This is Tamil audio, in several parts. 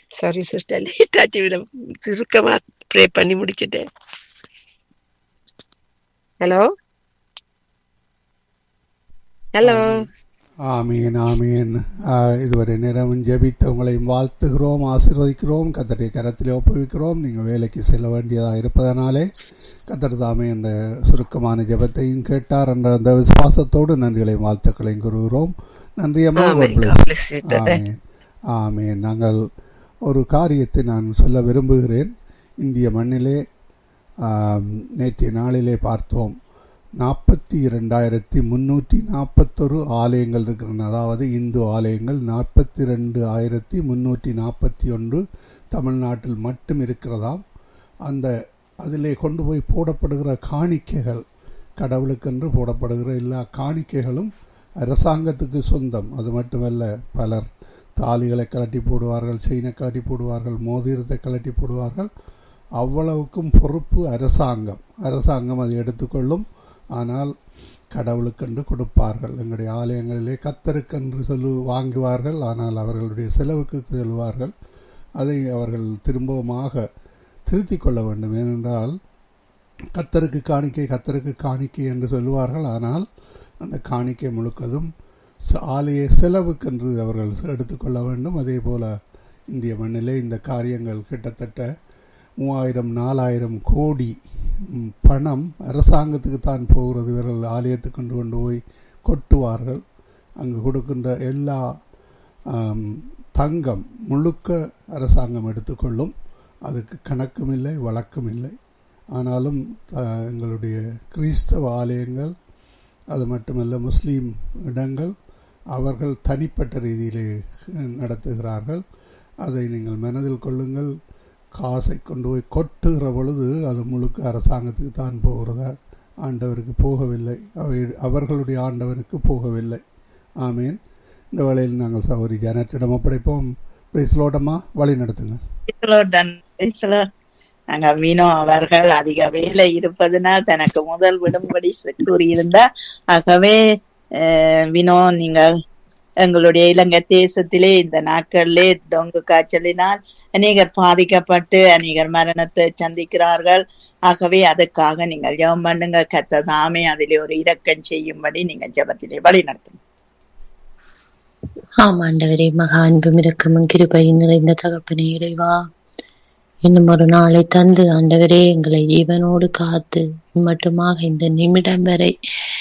சாரி சிஸ்டர் லேட் ஆச்சு விட சுருக்கமா ப்ரே பண்ணி முடிச்சிட்டேன் ஹலோ ஹலோ ஆமீன் ஆமீன் ஆ, இதுவரை நேரம் ஜெபித்து உங்களையும் வாழ்த்துகிறோம் ஆசீர்வதிக்கிறோம் கத்தருடைய கரத்திலே ஒப்புவிக்கிறோம் நீங்கள் வேலைக்கு செல்ல வேண்டியதாக இருப்பதனாலே கத்தர் தாமே அந்த சுருக்கமான ஜெபத்தையும் கேட்டார் என்ற அந்த விசுவாசத்தோடு நன்றிகளையும் வாழ்த்துக்களையும் கூறுகிறோம் நன்றி அம்மா Amen. God bless. God bless you, brother. ஆமீன் ஆமீன் நாங்கள் ஒரு காரியத்தை நான் சொல்ல விரும்புகிறேன் இந்திய மண்ணிலே ஆம், நேற்றைய நாளிலே பார்த்தோம் நாற்பத்தி இரண்டாயிரத்தி முந்நூற்றி நாற்பத்தொரு ஆலயங்கள் இருக்கின்றன அதாவது இந்து ஆலயங்கள் நாற்பத்தி ரெண்டு ஆயிரத்தி முந்நூற்றி நாற்பத்தி ஒன்று தமிழ்நாட்டில் மட்டும் இருக்கிறதாம் அந்த அதிலே கொண்டு போய் போடப்படுகிற காணிக்கைகள் கடவுளுக்கென்று போடப்படுகிற எல்லா காணிக்கைகளும் அரசாங்கத்துக்கு சொந்தம் அது மட்டுமல்ல பலர் தாலிகளை கலட்டி போடுவார்கள் செயினை கலட்டி போடுவார்கள் மோதிரத்தை கலட்டி போடுவார்கள் அவ்வளவுக்கும் பொறுப்பு அரசாங்கம் அரசாங்கம் அதை எடுத்துக்கொள்ளும் ஆனால் கடவுளுக்கென்று கொடுப்பார்கள் எங்களுடைய ஆலயங்களிலே கத்தருக்கென்று சொல்லு வாங்குவார்கள் ஆனால் அவர்களுடைய செலவுக்கு செல்வார்கள் அதை அவர்கள் திரும்பவுமாக திருத்திக் கொள்ள வேண்டும் ஏனென்றால் கத்தருக்கு காணிக்கை கத்தருக்கு காணிக்கை என்று சொல்லுவார்கள் ஆனால் அந்த காணிக்கை முழுக்கதும் ச- ஆலய செலவுக்கென்று அவர்கள் எடுத்துக்கொள்ள வேண்டும் அதே போல இந்திய மண்ணிலே இந்த காரியங்கள் கிட்டத்தட்ட மூவாயிரம் நாலாயிரம் கோடி ம், பணம் அரசாங்கத்துக்கு தான் போகிறது இவர்கள் ஆலயத்துக்கு கொண்டு கொண்டு போய் கொட்டுவார்கள் அங்கு கொடுக்கின்ற எல்லா ஆம், தங்கம் முழுக்க அரசாங்கம் எடுத்துக்கொள்ளும் அதுக்கு கணக்கும் இல்லை வழக்கும் இல்லை ஆனாலும் அஹ், எங்களுடைய கிறிஸ்தவ ஆலயங்கள் அது மட்டுமல்ல முஸ்லீம் இடங்கள் அவர்கள் தனிப்பட்ட ரீதியிலே அஹ், நடத்துகிறார்கள் அதை நீங்கள் மனதில் கொள்ளுங்கள் காசை கொண்டு போய் கொட்டுகிற பொழுது அது முழுக்க அரசாங்கத்துக்கு தான் போகிறதா ஆண்டவருக்கு போகவில்லை அவை அவர்களுடைய ஆண்டவருக்கு போகவில்லை ஆமீன் இந்த வேளையில் நாங்கள் சகோதரி ஜானட்டிடம் ஒப்படைப்போம் பிரைஸ்லோட்டமா வழி நடத்துங்க பிரைஸ்லோடன் பிரைஸ்லோ நாங்க மீனோ அவர்கள் அதிக வேலை இருப்பதனால் தனக்கு முதல் விடும்படி கூறியிருந்தா ஆகவே அஹ், வினோ நீங்கள் எங்களுடைய இலங்கை தேசத்திலே இந்த நாட்களிலே டொங்கு காய்ச்சலினால் அநேகர் பாதிக்கப்பட்டு அநேகர் மரணத்தை சந்திக்கிறார்கள் ஆகவே அதுக்காக நீங்கள் ஜெபம் பண்ணுங்க கர்த்தர் தாமே அதிலே ஒரு இரக்கம் செய்யும்படி நீங்க ஜெபத்திலே வழி நடத்துங்க ஆம் ஆண்டவரே மகா அன்பும் இரக்கமும் கிருபையும் நிறைந்த தகப்பனே இறைவா இன்னும் ஒரு நாளை தந்து ஆண்டவரே எங்களை ஜீவனோடு காத்து மட்டுமாக இந்த நிமிடம் வரை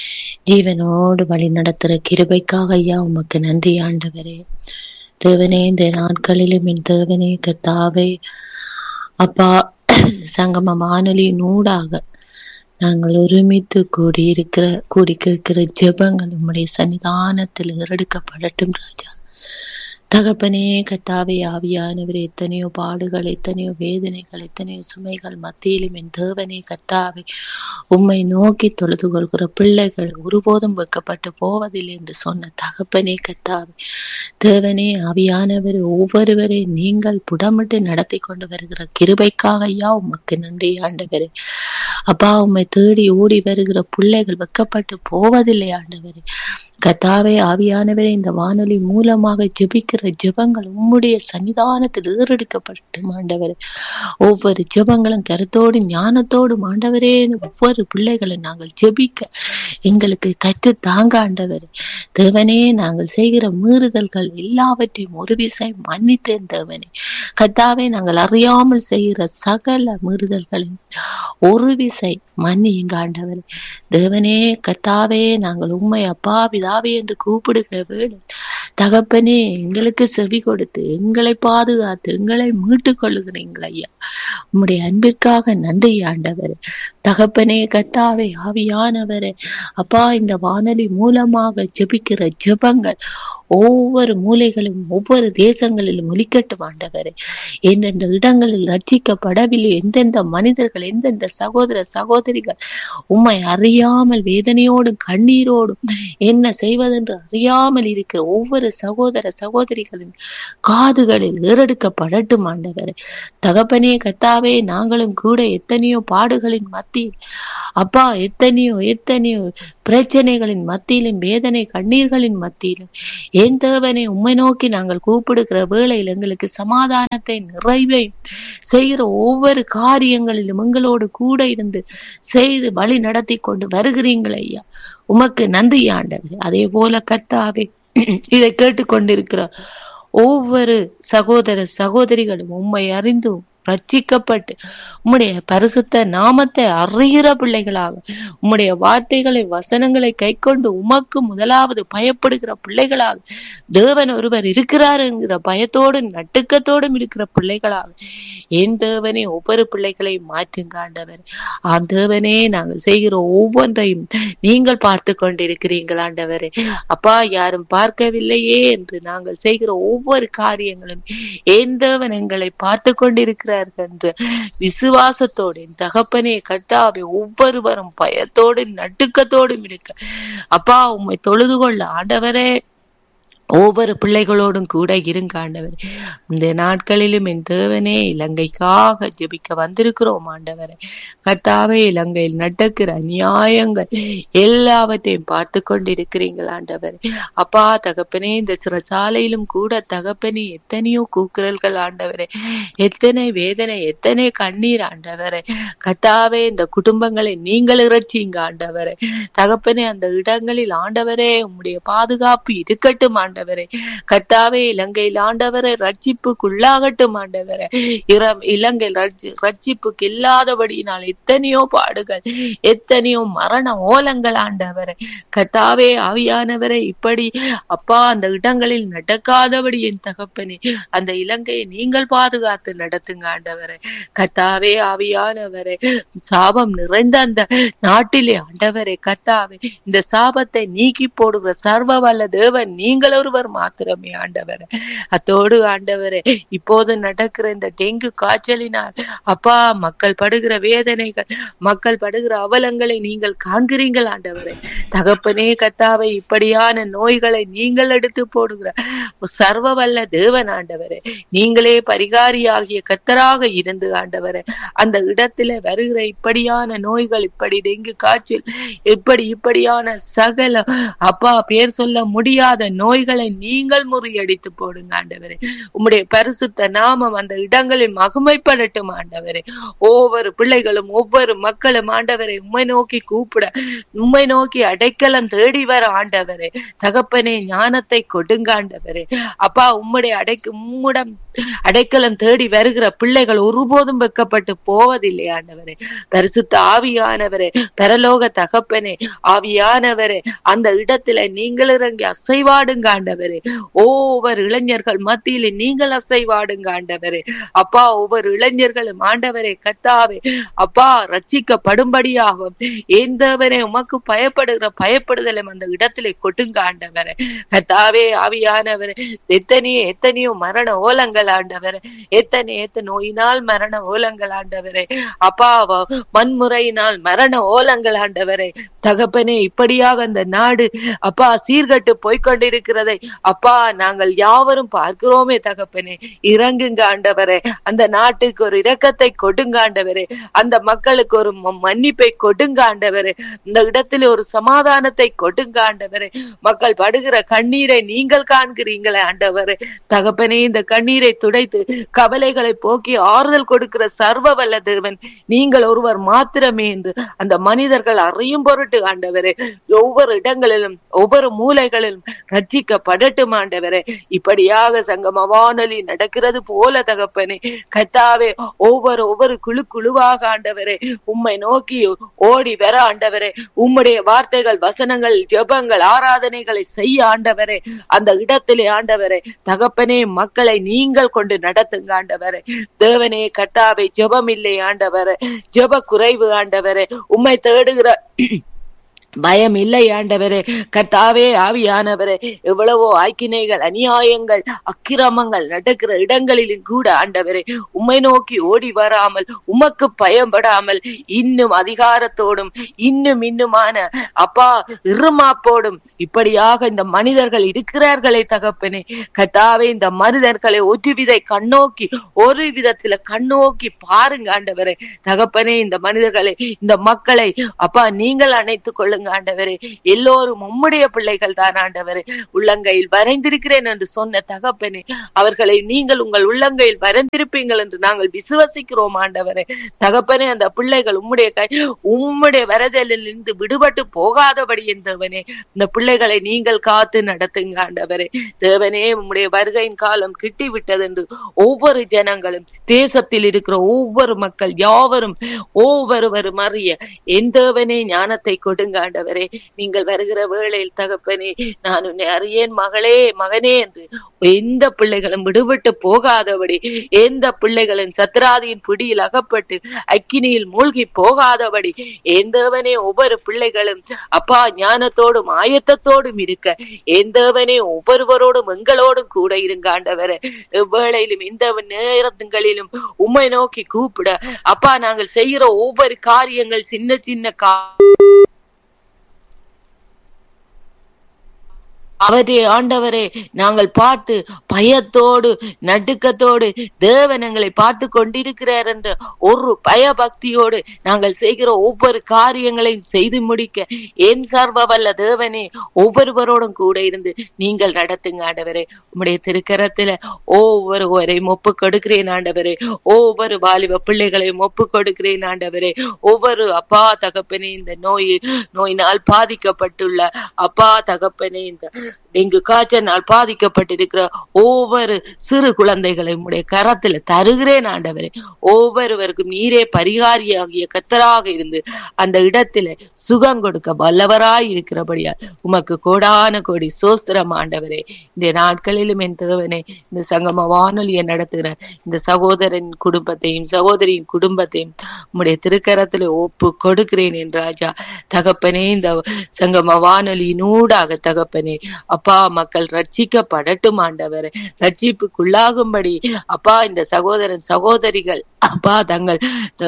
ஜீவனோடு வழி நடத்துகிற கிருபைக்காக ஐயா உமக்கு நன்றி ஆண்டவரே தேவனே இந்த நாட்களிலும் என் தேவனே கர்த்தாவே அப்பா சங்கம வானொலியின் ஊடாக நாங்கள் ஒருமித்து கூடியிருக்கிற கூடி கேட்கிற ஜெபங்கள் உம்முடைய சன்னிதானத்தில் ஏறெடுக்கப்படட்டும் ராஜா தகப்பனே கத்தாவே ஆவியானவர் எத்தனையோ பாடுகள் எத்தனையோ வேதனைகள் எத்தனையோ சுமைகள் மத்தியிலும் என் தேவனே கத்தாவே உம்மை நோக்கி தொழுது கொள்கிற பிள்ளைகள் ஒருபோதும் வெக்கப்பட்டு போவதில்லை என்று சொன்ன தகப்பனே கத்தாவே தேவனே ஆவியானவர் ஒவ்வொருவரை நீங்கள் புடமிட்டு நடத்தி கொண்டு வருகிற கிருபைக்காக ஐயா உமக்கு நன்றி ஆண்டவரே அப்பா உம்மை தேடி ஓடி வருகிற பிள்ளைகள் வெக்கப்பட்டு போவதில்லை ஆண்டவரே கத்தாவே ஆவியானவரே இந்த வானொலி மூலமாக ஜெபிக்கிற ஜெபங்கள் உம்முடைய சன்னிதானத்தில் ஏறெடுக்கப்பட்டு ஆண்டவரே ஒவ்வொரு ஜெபங்களும் கருத்தோடு ஞானத்தோடு ஆண்டவரே ஒவ்வொரு பிள்ளைகளை நாங்கள் ஜெபிக்க எங்களுக்கு கற்று தாங்க ஆண்டவரே தேவனே நாங்கள் செய்கிற மீறுதல்கள் எல்லாவற்றையும் ஒரு விசை மன்னித்தேன் தேவனே கத்தாவே நாங்கள் அறியாமல் செய்கிற சகல மீறுதல்களையும் ஒரு விசை மன்னியுங்க ஆண்டவரே தேவனே கத்தாவே நாங்கள் உண்மை அப்பா பிதாவே என்று கூப்பிடுகிற வேளை தகப்பனே எங்களுக்கு செவி கொடுத்து எங்களை பாதுகாத்து எங்களை மீட்டுக் கொள்ளுகிறீங்கள் ஐயா உம்முடைய அன்பிற்காக நன்றி ஆண்டவரே தகப்பனே கத்தாவே ஆவியானவரே அப்பா இந்த வானொலி மூலமாக ஜெபிக்கிற ஜெபங்கள் ஒவ்வொரு மூலைகளும் ஒவ்வொரு தேசங்களிலும் ஒலிக்கட்டும் ஆண்டவரே எந்தெந்த இடங்களில் ரட்சிக்கப்படவில்லை எந்தெந்த மனிதர்கள் எந்தெந்த சகோதர சகோதரிகள் உம்மை அறியாமல் வேதனையோடும் கண்ணீரோடும் என்ன செய்வதென்று அறியாமல் இருக்கிற ஒவ்வொரு ஒவ்வொரு சகோதர சகோதரிகளின் காதுகளில் ஏறெடுக்கப்படட்டும் ஆண்டவரே தகப்பனே கத்தாவே நாங்களும் கூட எத்தனையோ பாடுகளின் மத்தியில் அப்பா எத்தனையோ எத்தனையோ பிரச்சனைகளின் மத்தியிலும் வேதனை கண்ணீர்களின் மத்தியிலும் என் தேவனை உம்மை நோக்கி நாங்கள் கூப்பிடுகிற வேளையில் எங்களுக்கு சமாதானத்தை நிறைவை செய்கிற ஒவ்வொரு காரியங்களிலும் எங்களோடு கூட இருந்து செய்து வழி நடத்தி கொண்டு வருகிறீங்கள் ஐயா உமக்கு நன்றி ஆண்டவர் அதே போல கத்தாவே இதை கேட்டுக்கொண்டிருக்கிற ஒவ்வொரு சகோதர சகோதரிகளும் உம்மை அறிந்தும் ரட்சிக்கப்பட்டு உம்முடைய பரிசுத்த நாமத்தை அறிகிற பிள்ளைகளாக உம்முடைய வார்த்தைகளை வசனங்களை கைக்கொண்டு உமக்கு முதலாவது பயப்படுகிற பிள்ளைகளாக தேவன் ஒருவர் இருக்கிறார் என்கிற பயத்தோடும் நட்டுக்கத்தோடும் இருக்கிற பிள்ளைகளாக என் தேவனே ஒவ்வொரு பிள்ளைகளையும் மாற்றுங்க ஆண்டவர் ஆம் தேவனே நாங்கள் செய்கிற ஒவ்வொன்றையும் நீங்கள் பார்த்து கொண்டிருக்கிறீர்கள் ஆண்டவரே அப்பா யாரும் பார்க்கவில்லையே என்று நாங்கள் செய்கிற ஒவ்வொரு காரியங்களும் என் தேவன் எங்களை பார்த்து கொண்டிருக்கிறார்கள் என்று விசுவாசத்தோடு என் தகப்பனே கட்டாவே ஒவ்வொருவரும் பயத்தோடு நட்டுக்கத்தோடும் இருக்க அப்பா உம்மை தொழுது கொள்ள ஆண்டவரே ஒவ்வொரு பிள்ளைகளோடும் கூட இருங்க ஆண்டவர் இந்த நாட்களிலும் என் தேவனே இலங்கைக்காக ஜெபிக்க வந்திருக்கிறோம் ஆண்டவரே கர்த்தாவே இலங்கையில் நடக்கிற அநியாயங்கள் எல்லாவற்றையும் பார்த்து கொண்டிருக்கிறீங்கள் ஆண்டவர் அப்பா தகப்பனே இந்த சிறைச்சாலையிலும் கூட தகப்பனே எத்தனையோ கூக்குரல்கள் ஆண்டவரே எத்தனை வேதனை எத்தனை கண்ணீர் ஆண்டவரே கத்தாவே இந்த குடும்பங்களை நீங்கள் இறைச்சிங்க ஆண்டவரே தகப்பனே அந்த இடங்களில் ஆண்டவரே உம்முடைய பாதுகாப்பு இருக்கட்டும் ஆண்டவரே கத்தாவே இலங்கையில் ஆண்டவரை ரட்சிப்புக்குள்ளாகட்டும் ஆண்டவரே இரம் இலங்கை ரட்சிப்புக்கு இல்லாதபடியினால் எத்தனையோ பாடுகள் எத்தனையோ மரண ஓலங்கள் ஆண்டவரை கத்தாவே ஆவியானவரை இப்படி அப்பா அந்த இடங்களில் நடக்காதபடி என் தகப்பனே அந்த இலங்கையை நீங்கள் பாதுகாத்து நடத்துங்க ஆண்டவரை கத்தாவே ஆவியானவரை சாபம் நிறைந்த அந்த நாட்டிலே ஆண்டவரை கத்தாவே இந்த சாபத்தை நீக்கி போடுகிற சர்வ வல்ல தேவன் நீங்கள் ஒருவர் மாத்திரமே ஆண்டவரை அத்தோடு ஆண்டவரே இப்போது நடக்கிற இந்த டெங்கு காய்ச்சலினால் அப்பா மக்கள் படுகிற வேதனைகள் மக்கள் படுகிற அவலங்களை நீங்கள் காண்கிறீங்கள் ஆண்டவரே தகப்பனே கத்தாவை இப்படியான நோய்களை நீங்கள் எடுத்து போடுகிற சர்வ வல்ல தேவன் ஆண்டவரே நீங்களே பரிகாரியாகிய கத்தராக இருந்து ஆண்டவரே அந்த இடத்துல வருகிற இப்படியான நோய்கள் இப்படி டெங்கு காய்ச்சல் இப்படி இப்படியான சகல அப்பா பேர் சொல்ல முடியாத நோய்களை நீங்கள் முறியடித்து போடுங்க ஆண்டவரே உம்முடைய பரிசுத்த நாமம் அந்த இடங்களில் மகிமைப்படட்டும் ஆண்டவரே ஒவ்வொரு பிள்ளைகளும் ஒவ்வொரு மக்களும் ஆண்டவரை உம்மை நோக்கி கூப்பிட உம்மை நோக்கி அடைக்கலம் தேடி வர ஆண்டவரே தகப்பனே ஞானத்தை கொடுங்க ஆண்டவரே அப்பா உம்முடைய அடைக்கு உம்முடம் அடைக்கலம் தேடி வருகிற பிள்ளைகள் ஒருபோதும் வெக்கப்பட்டு போவதில்லை ஆண்டவரே பரிசுத்த ஆவியானவரே பரலோக தகப்பனே ஆவியானவரே அந்த இடத்துல நீங்கள் இறங்கி அசைவாடுங்க ஆண்டவரே ஒவ்வொரு இளைஞர்கள் மத்தியில நீங்கள் அசைவாடுங்க ஆண்டவரே அப்பா ஒவ்வொரு இளைஞர்களும் ஆண்டவரே கத்தாவே அப்பா ரட்சிக்கப்படும்படியாகும் எந்தவரே உமக்கு பயப்படுகிற பயப்படுதலும் அந்த இடத்திலே கொட்டுங்க ஆண்டவரே கத்தாவே ஆவியானவரே எத்தனையோ எத்தனையோ மரண ஓலங்கள் ஆண்டவரே எத்தனை எத்தனை நோயினால் மரண ஓலங்கள் ஆண்டவரே அப்பா வன்முறையினால் மரண ஓலங்கள் ஆண்டவரே தகப்பனே இப்படியாக அந்த நாடு அப்பா சீர்கட்டு போய்கொண்டிருக்கிறதை அப்பா நாங்கள் யாவரும் பார்க்கிறோமே தகப்பனே இறங்குங்க ஆண்டவரே அந்த நாட்டுக்கு ஒரு இரக்கத்தை கொடுங்க ஆண்டவரே அந்த மக்களுக்கு ஒரு மன்னிப்பை கொடுங்க ஆண்டவரே இந்த இடத்துல ஒரு சமாதானத்தை கொடுங்க ஆண்டவரே மக்கள் படுகிற கண்ணீரை நீங்கள் காண்கிறீங்களே ஆண்டவரே தகப்பனே இந்த கண்ணீரை துடைத்து கவலைகளை போக்கி ஆறுதல் கொடுக்கிற சர்வ வல்ல தேவன் நீங்கள் ஒருவர் மாத்திரமே என்று அந்த மனிதர்கள் அறியும் பொருட்டு ஆண்டவரே ஒவ்வொரு இடங்களிலும் ஒவ்வொரு மூலைகளிலும் ரட்சிக்கப்படட்டும் ஆண்டவரே இப்படியாக சங்கம வானொலி நடக்கிறது போல தகப்பனே கத்தாவே ஒவ்வொரு ஒவ்வொரு குழு குழுவாக ஆண்டவரே உம்மை நோக்கி ஓடி வர ஆண்டவரே உம்முடைய வார்த்தைகள் வசனங்கள் ஜெபங்கள் ஆராதனைகளை செய்ய ஆண்டவரே அந்த இடத்திலே ஆண்டவரே தகப்பனே மக்களை நீங்கள் கொண்டு நடத்துங்க ஆண்டவரே தேவனே கத்தாவை ஜெபம் இல்லை ஆண்டவரே ஜெப குறைவு ஆண்டவரே உம்மை தேடுகிற பயம் இல்லை ஆண்டவரே கர்த்தாவே ஆவியானவரே எவ்வளவோ ஆக்கினைகள் அநியாயங்கள் அக்கிரமங்கள் நடக்கிற இடங்களிலும் கூட ஆண்டவரே உம்மை நோக்கி ஓடி வராமல் உமக்கு பயப்படாமல் இன்னும் அதிகாரத்தோடும் இன்னும் இன்னுமான அப்பா இருமாப்போடும் இப்படியாக இந்த மனிதர்கள் இருக்கிறார்களே தகப்பனே கர்த்தாவே இந்த மனிதர்களை ஒரு விதை கண்ணோக்கி ஒரு விதத்துல கண்ணோக்கி பாருங்க ஆண்டவரே தகப்பனே இந்த மனிதர்களை இந்த மக்களை அப்பா நீங்கள் அணைத்துக் கொள்ளுங்க ஆண்டவரே எல்லோரும் உம்முடைய பிள்ளைகள் தான் ஆண்டவரே உள்ளங்கையில் வரைந்திருக்கிறேன் என்று சொன்ன தகப்பனே அவர்களை நீங்கள் உங்கள் உள்ளங்கையில் வரைந்திருப்பீங்கள் என்று நாங்கள் விசுவசிக்கிறோம் ஆண்டவரே தகப்பனே அந்த பிள்ளைகள் உம்முடைய கை உம்முடைய வரதலில் இருந்து விடுபட்டு போகாதபடி தேவனே இந்த பிள்ளைகளை நீங்கள் காத்து நடத்துங்க ஆண்டவரே தேவனே உம்முடைய வருகையின் காலம் கிட்டி விட்டது என்று ஒவ்வொரு ஜனங்களும் தேசத்தில் இருக்கிற ஒவ்வொரு மக்கள் யாவரும் ஒவ்வொருவரும் அறிய என் தேவனே ஞானத்தை கொடுங்க ஆண்டவரே நீங்கள் வருகிற வேளையில் தகப்பனே நான் உன்னை அறியேன் மகளே மகனே என்று எந்த பிள்ளைகளும் விடுபட்டு போகாதபடி எந்த பிள்ளைகளும் சத்ராதியின் பிடியில் அகப்பட்டு அக்கினியில் மூழ்கி போகாதபடி எந்தவனே ஒவ்வொரு பிள்ளைகளும் அப்பா ஞானத்தோடும் ஆயத்தத்தோடும் இருக்க எந்தவனே ஒவ்வொருவரோடும் எங்களோடும் கூட இருங்க ஆண்டவரே எவ்வேளையிலும் எந்த நேரங்களிலும் உம்மை நோக்கி கூப்பிட அப்பா நாங்கள் செய்கிற ஒவ்வொரு காரியங்கள் சின்ன சின்ன கா அவரே ஆண்டவரே நாங்கள் பார்த்து பயத்தோடு நடுக்கத்தோடு தேவன் எங்களை பார்த்து கொண்டிருக்கிறார் என்ற ஒரு பயபக்தியோடு நாங்கள் செய்கிற ஒவ்வொரு காரியங்களையும் செய்து முடிக்க என் சர்வ வல்ல தேவனே ஒவ்வொருவரோடும் கூட இருந்து நீங்கள் நடத்துங்க ஆண்டவரே உம்முடைய திருக்கரத்துல ஒவ்வொருவரையும் ஒப்பு கொடுக்கிறேன் ஆண்டவரே ஒவ்வொரு வாலிப பிள்ளைகளையும் ஒப்பு கொடுக்கிறேன் ஆண்டவரே ஒவ்வொரு அப்பா தகப்பனே இந்த நோய் நோயினால் பாதிக்கப்பட்டுள்ள அப்பா தகப்பனே இந்த டெங்கு காய்ச்சனால் பாதிக்கப்பட்டிருக்கிற ஒவ்வொரு சிறு குழந்தைகளை உடைய கரத்துல தருகிறேன் ஆண்டவரே ஒவ்வொருவருக்கும் நீரே பரிகாரியாகிய கத்தராக இருந்து அந்த இடத்துல சுகம் கொடுக்க வல்லவராய் இருக்கிறபடியா உமக்கு கோடான கோடி சோஸ்திரம் ஆண்டவரே இந்த நாட்களிலும் என் தேவனே இந்த சங்கம வானொலியை நடத்துகிற இந்த சகோதரன் குடும்பத்தையும் சகோதரியின் குடும்பத்தையும் உம்முடைய திருக்கரத்துல ஒப்பு கொடுக்கிறேன் என் ராஜா தகப்பனே இந்த சங்கம வானொலியினூடாக தகப்பனே அப்பா மக்கள் ரட்சிக்கப்படட்டும் ஆண்டவரே ரட்சிப்புக்குள்ளாகும்படி அப்பா இந்த சகோதரன் சகோதரிகள் அப்பா தங்கள்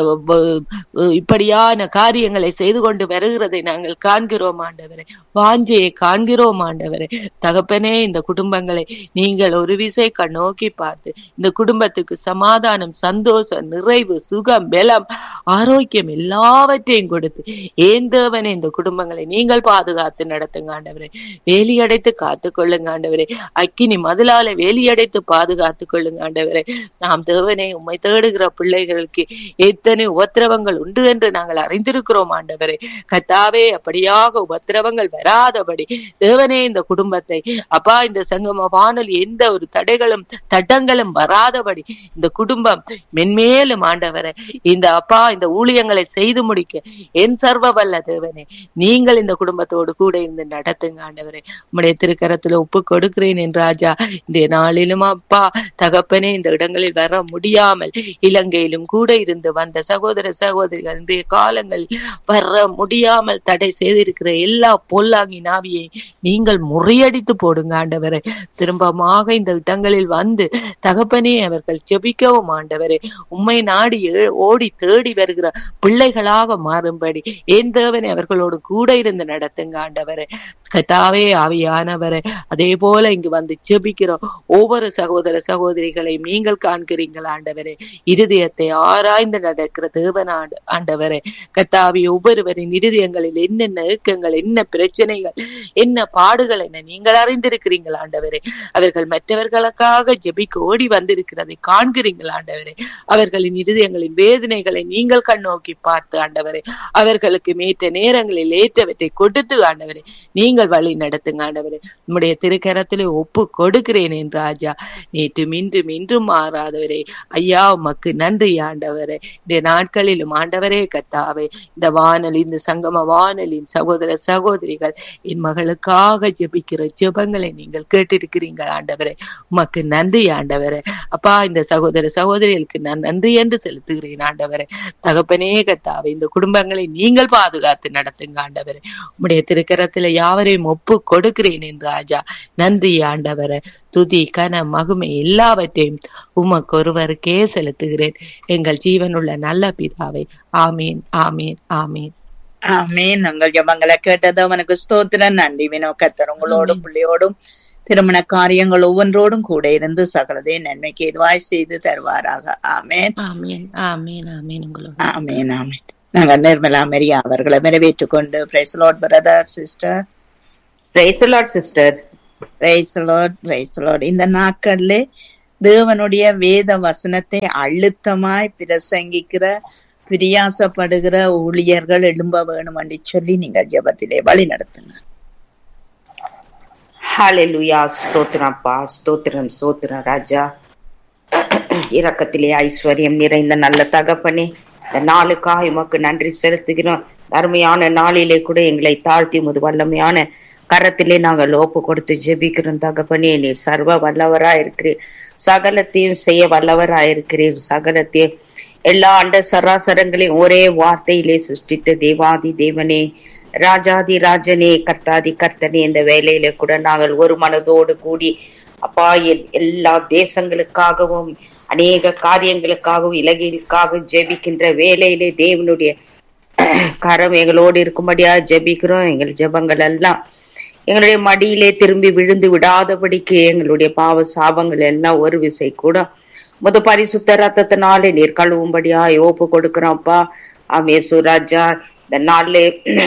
இப்படியான காரியங்களை செய்து கொண்டு வருகிறதை நாங்கள் காண்கிறோம் ஆண்டவரே வாஞ்சையை காண்கிறோம் ஆண்டவரே தகப்பனே இந்த குடும்பங்களை நீங்கள் ஒரு விசை கண்ணோக்கி பார்த்து இந்த குடும்பத்துக்கு சமாதானம் சந்தோஷம் நிறைவு சுகம் பலம் ஆரோக்கியம் எல்லாவற்றையும் கொடுத்து ஏன் தேவனே இந்த குடும்பங்களை நீங்கள் பாதுகாத்து நடத்துங்க ஆண்டவரே வேலி அடைத்து காத்து கொள்ளுங்க ஆண்டவரே அக்கினி மதிலால வேலி அடைத்து பாதுகாத்து கொள்ளுங்க ஆண்டவரே நாம் தேவனே உம்மை தேடுகிற பிள்ளைகளுக்கு எத்தனை உபத்திரவங்கள் உண்டு என்று நாங்கள் அறிந்திருக்கிறோம் ஆண்டவரே கத்தாவே அப்படியாக உபத்திரவங்கள் வராதபடி தேவனே இந்த குடும்பத்தை அப்பா இந்த சங்கம வானொலி எந்த ஒரு தடைகளும் தட்டங்களும் வராதபடி இந்த குடும்பம் மென்மேலும் ஆண்டவரே இந்த அப்பா இந்த ஊழியங்களை செய்து முடிக்க என் சர்வ வல்ல தேவனே நீங்கள் இந்த குடும்பத்தோடு கூட இருந்து நடத்துங்க ஆண்டவரே உம்முடைய திருக்கரத்துல ஒப்பு கொடுக்கிறேன் என் ராஜா இந்த நாளிலும் அப்பா தகப்பனே இந்த இடங்களில் வர முடியாமல் இலங்கையிலும் கூட இருந்து வந்த சகோதர சகோதரிகள் இன்றைய காலங்களில் வர முடியாமல் தடை செய்திருக்கிற எல்லா பொல்லாங்கி நாவியை நீங்கள் முறியடித்து போடுங்க ஆண்டவரே திரும்பமாக இந்த இடங்களில் வந்து தகப்பனே அவர்கள் ஜெபிக்கவும் ஆண்டவரே உம்மை நாடி ஏ- ஓடி தேடி வருகிற பிள்ளைகளாக மாறும்படி என் தேவனை அவர்களோடு கூட இருந்து நடத்துங்க ஆண்டவரே கத்தாவே ஆவியானவரே அதே போல இங்கு வந்து ஜெபிக்கிறோம் ஒவ்வொரு சகோதர சகோதரிகளையும் நீங்கள் காண்கிறீங்கள் ஆண்டவரே இருதயத்தை ஆராய்ந்து நடக்கிற தேவனாண்டு ஆண்டவரே கத்தாவி ஒவ்வொருவரின் இருதயங்களில் என்னென்ன ஏக்கங்கள் என்ன பிரச்சனைகள் என்ன பாடுகள் என்ன நீங்கள் அறிந்திருக்கிறீர்கள் ஆண்டவரே அவர்கள் மற்றவர்களுக்காக ஜெபிக்க ஓடி வந்திருக்கிறதை காண்கிறீர்கள் ஆண்டவரே அவர்களின் இருதயங்களின் வேதனைகளை நீங்கள் கண்ணோக்கி பார்த்து ஆண்டவரே அவர்களுக்கு மேற்ற நேரங்களில் ஏற்றவற்றை கொடுத்து ஆண்டவரே நீங்கள் வழி நடத்துங்க ஆண்டவரே நம்முடைய திருக்கரத்திலே ஒப்பு கொடுக்கிறேன் என் ராஜா நேற்று இன்றும் இன்றும் மாறாதவரே ஐயா உமக்கு நன்றி ஆண்டவரே இந்த நாட்களிலும் ஆண்டவரே கத்தாவே இந்த வானொலி இந்த சங்கம வானொலியின் சகோதர சகோதரிகள் என் மகளுக்காக ஜெபிக்கிற ஜெபங்களை நீங்கள் கேட்டிருக்கிறீங்க ஆண்டவரே உமக்கு நன்றி ஆண்டவரே அப்பா இந்த சகோதர சகோதரிகளுக்கு நான் நன்றி என்று செலுத்துகிறேன் ஆண்டவரே தகப்பனே கத்தாவே இந்த குடும்பங்களை நீங்கள் பாதுகாத்து நடத்துங்க ஆண்டவரே உம்முடைய திருக்கரத்துல யாவரையும் ஒப்பு கொடுக்கிறேன் என் ராஜா நன்றி ஆண்டவரே துதி கன மகுமை எல்லாவற்றையும் உமக்கு ஒருவருக்கே செலுத்துகிறேன் எங்கள் ஜீவனுள்ள நல்ல பிதாவை ஆமீன் ஆமீன் ஆமீன் ஆமீன் உங்கள் ஜபங்களை கேட்டது அவனுக்கு ஸ்தோத்திரம் நன்றி வினோ கத்தர் உங்களோடும் பிள்ளையோடும் திருமண காரியங்கள் ஒவ்வொன்றோடும் கூட இருந்து சகலதே நன்மைக்கு எதுவாய் செய்து தருவாராக ஆமேன் ஆமீன் ஆமீன் ஆமீன் உங்களோட ஆமேன் ஆமேன் நாங்கள் நிர்மலா மரியா அவர்களை நிறைவேற்றிக் கொண்டு praise Lord brother sister praise Lord sister praise Lord praise Lord இந்த நாட்கள்ல தேவனுடைய வேத வசனத்தை அழுத்தமாய் பிரசங்கிக்கிற பிரியாசப்படுகிற ஊழியர்கள் எழும்ப வேணும் என்று சொல்லி நீங்கள் ஜெபத்திலே வழி நடத்துங்க ஹalleluya ஸ்தோத்திரம் அப்பா ஸ்தோத்திரம் ஸ்தோத்திரம் ராஜா இரக்கத்திலே ஐஸ்வர்யம் நிறைந்த நல்ல தகப்பனே இந்த நாளுக்காக உமக்கு நன்றி செலுத்துகிறோம் அருமையான நாளிலே கூட எங்களை தாழ்த்தி முது வல்லமையான கரத்திலே நாங்கள் ஒப்பு கொடுத்து ஜெபிக்கிறோம் தகப்பனே நீ சர்வ வல்லவரா இருக்கிறீர் சகலத்தையும் செய்ய வல்லவரா இருக்கிறீர் சகலத்தையும் எல்லா அண்ட சராசரங்களையும் ஒரே வார்த்தையிலே சிருஷ்டித்த தேவாதி தேவனே ராஜாதி ராஜனே கர்த்தாதி கர்த்தனே இந்த வேலையில கூட நாங்கள் ஒரு மனதோடு கூடி அப்பா எல்- எல்லா தேசங்களுக்காகவும் அநேக காரியங்களுக்காகவும் இலகைகளுக்காகவும் ஜெபிக்கின்ற வேலையிலே தேவனுடைய கரம் எங்களோடு இருக்கும்படியா ஜெபிக்கிறோம் எங்கள் ஜெபங்கள் எல்லாம் எங்களுடைய மடியிலே திரும்பி விழுந்து விடாதபடிக்கு எங்களுடைய பாவ சாபங்கள் எல்லாம் ஒரு விசை கூட முத பரிசுத்த ரத்தத்தினாலே நீர் கழுவும்படியா ஒப்பு கொடுக்கிறோம்ப்பா ஆமே சுராஜா இந்த நாளிலே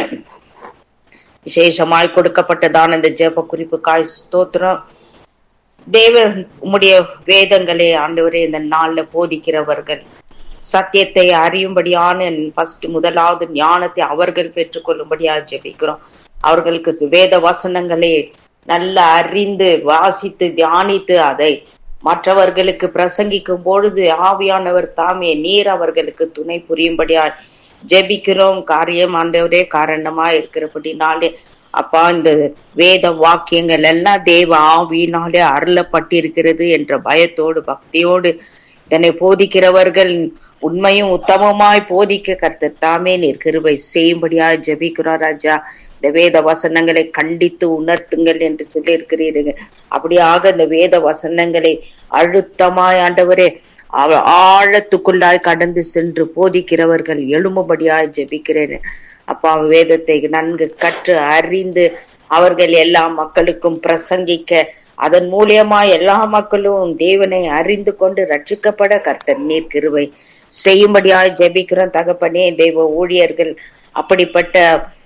விசேஷமாய் கொடுக்கப்பட்டதான இந்த ஜெப குறிப்புக்காய் ஸ்தோத்திரம் தேவ உம்முடைய வேதங்களே ஆண்டவரே இந்த நாள்ல போதிக்கிறவர்கள் சத்தியத்தை அறியும்படியான ஃபர்ஸ்ட் முதலாவது ஞானத்தை அவர்கள் பெற்றுக்கொள்ளும்படியா ஜெபிக்கிறோம் அவர்களுக்கு வேத வசனங்களை நல்ல அறிந்து வாசித்து தியானித்து அதை மற்றவர்களுக்கு பிரசங்கிக்கும் பொழுது ஆவியானவர் தாமே நீர் அவர்களுக்கு துணை புரியும்படியா ஜெபிக்கிறோம் காரியம் ஆண்டவரே காரணமா இருக்கிறபடினாலே அப்பா இந்த வேத வாக்கியங்கள் எல்லாம் தேவ ஆவியினாலே அருளப்பட்டிருக்கிறது என்ற பயத்தோடு பக்தியோடு இதனை போதிக்கிறவர்கள் உண்மையும் உத்தமமாய் போதிக்க கர்த்தர் தாமே நீர் கிருபை செய்யும்படியாய் ஜெபிக்கிறோம் ராஜா இந்த வேத வசனங்களை கண்டித்து உணர்த்துங்கள் என்று சொல்லியிருக்கிறீர்கள் அப்படியாக இந்த வேத வசனங்களை அழுத்தமாய் ஆண்டவரே அவ ஆழத்துக்குள்ளாய் கடந்து சென்று போதிக்கிறவர்கள் எழும்படியாய் ஜெபிக்கிறேன் அப்பா வேதத்தை நன்கு கற்று அறிந்து அவர்கள் எல்லா மக்களுக்கும் பிரசங்கிக்க அதன் மூலியமா எல்லா மக்களும் தேவனை அறிந்து கொண்டு ரட்சிக்கப்பட கர்த்தர் நீர் கிருபை செய்யும்படியாய் ஜெபிக்கிறோம் தகப்பனே தெய்வ ஊழியர்கள் அப்படிப்பட்ட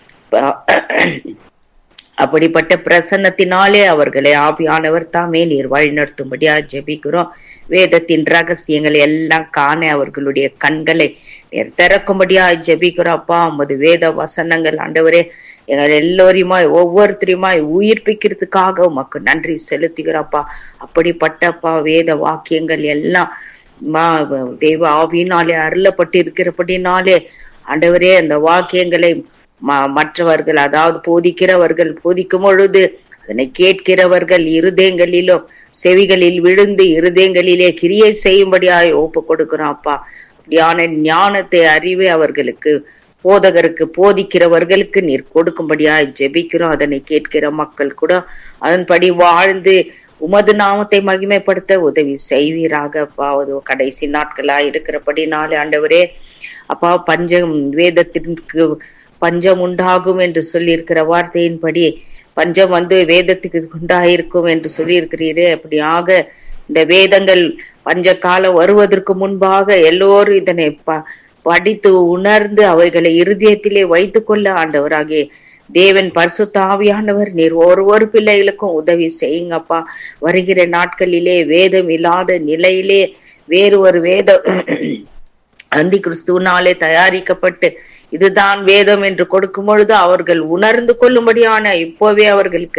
அப்படிப்பட்ட பிரசன்னத்தினாலே அவர்களை ஆவியானவர் தாமே நீர் வழிநடத்தும்படியா ஜெபிக்கிறோம் வேதத்தின் ரகசியங்கள் எல்லாம் காண அவர்களுடைய கண்களை நீர் திறக்கும்படியா ஜெபிக்கிறோம் அப்பா உமது வேத வசனங்கள் ஆண்டவரே எங்கள் எல்லோரையுமாய் ஒவ்வொருத்தரையுமாய் உயிர்ப்பிக்கிறதுக்காக உமக்கு நன்றி செலுத்துகிறோம்ப்பா அப்படிப்பட்டப்பா வேத வாக்கியங்கள் எல்லாம் மா தெய்வ ஆவியினாலே அருளப்பட்டிருக்கிறபடினாலே ஆண்டவரே அந்த வாக்கியங்களை ம- மற்றவர்கள் அதாவது போதிக்கிறவர்கள் போதிக்கும் பொழுது அதனை கேட்கிறவர்கள் இருதயங்களிலும் செவிகளில் விழுந்து இருதயங்களிலே கிரியை செய்யும்படியாய் ஒப்பு கொடுக்கிறோம் அப்பா அப்படியான ஞானத்தை அறிவை அவர்களுக்கு போதகருக்கு போதிக்கிறவர்களுக்கு நீர் கொடுக்கும்படியாய் ஜெபிக்கிறோம் அதனை கேட்கிற மக்கள் கூட அதன்படி வாழ்ந்து உமது நாமத்தை மகிமைப்படுத்த உதவி செய்வீராக அப்பா அது கடைசி நாட்களா இருக்கிறபடினாலே ஆண்டவரே அப்பா பஞ்சம் வேதத்திற்கு பஞ்சம் உண்டாகும் என்று சொல்லியிருக்கிற வார்த்தையின்படி பஞ்சம் வந்து வேதத்துக்கு உண்டாயிருக்கும் என்று சொல்லியிருக்கிறீரே அப்படியாக இந்த வேதங்கள் பஞ்ச காலம் வருவதற்கு முன்பாக எல்லோரும் இதனை ப- படித்து உணர்ந்து அவைகளை இருதயத்திலே வைத்துக் கொள்ள ஆண்டவராகிய தேவன் பரிசுத்த ஆவியானவர் நீர் ஒரு ஒரு பிள்ளைகளுக்கும் உதவி செய்யுங்கப்பா வருகிற நாட்களிலே வேதம் இல்லாத நிலையிலே வேறு ஒரு வேத அந்தி கிறிஸ்துவனாலே தயாரிக்கப்பட்டு இதுதான் வேதம் என்று கொடுக்கும் பொழுது அவர்கள் உணர்ந்து கொள்ளும்படியான இப்போவே அவர்களுக்கு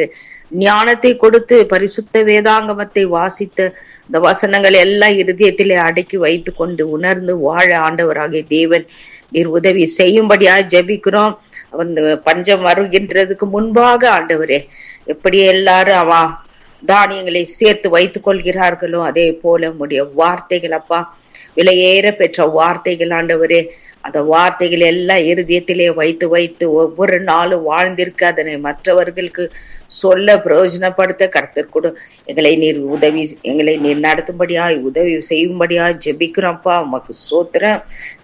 ஞானத்தை கொடுத்து பரிசுத்த வேதாங்கமத்தை வாசித்த இந்த வசனங்கள் எல்லாம் இருதயத்திலே அடக்கி வைத்து கொண்டு உணர்ந்து வாழ ஆண்டவராகிய தேவன் நீர் உதவி செய்யும்படியா ஜெபிக்கிறோம் அந்த பஞ்சம் வருகின்றதுக்கு முன்பாக ஆண்டவரே எப்படி எல்லாரும் அவா தானியங்களை சேர்த்து வைத்துக் கொள்கிறார்களோ அதே போல உடைய வார்த்தைகள் அப்பா விலையேற பெற்ற வார்த்தைகள் ஆண்டவரே அந்த வார்த்தைகள் எல்லாம் இருதயத்திலே வைத்து வைத்து ஒவ்வொரு நாளும் வாழ்ந்திருக்க அதனை மற்றவர்களுக்கு சொல்ல பிரயோஜனப்படுத்த கர்த்தர் கூட எங்களை நீர் உதவி எங்களை நீர் நடத்தும்படியாய் உதவி செய்யும்படியாய் ஜெபிக்கிறோம்ப்பா உமக்கு சோத்திரம்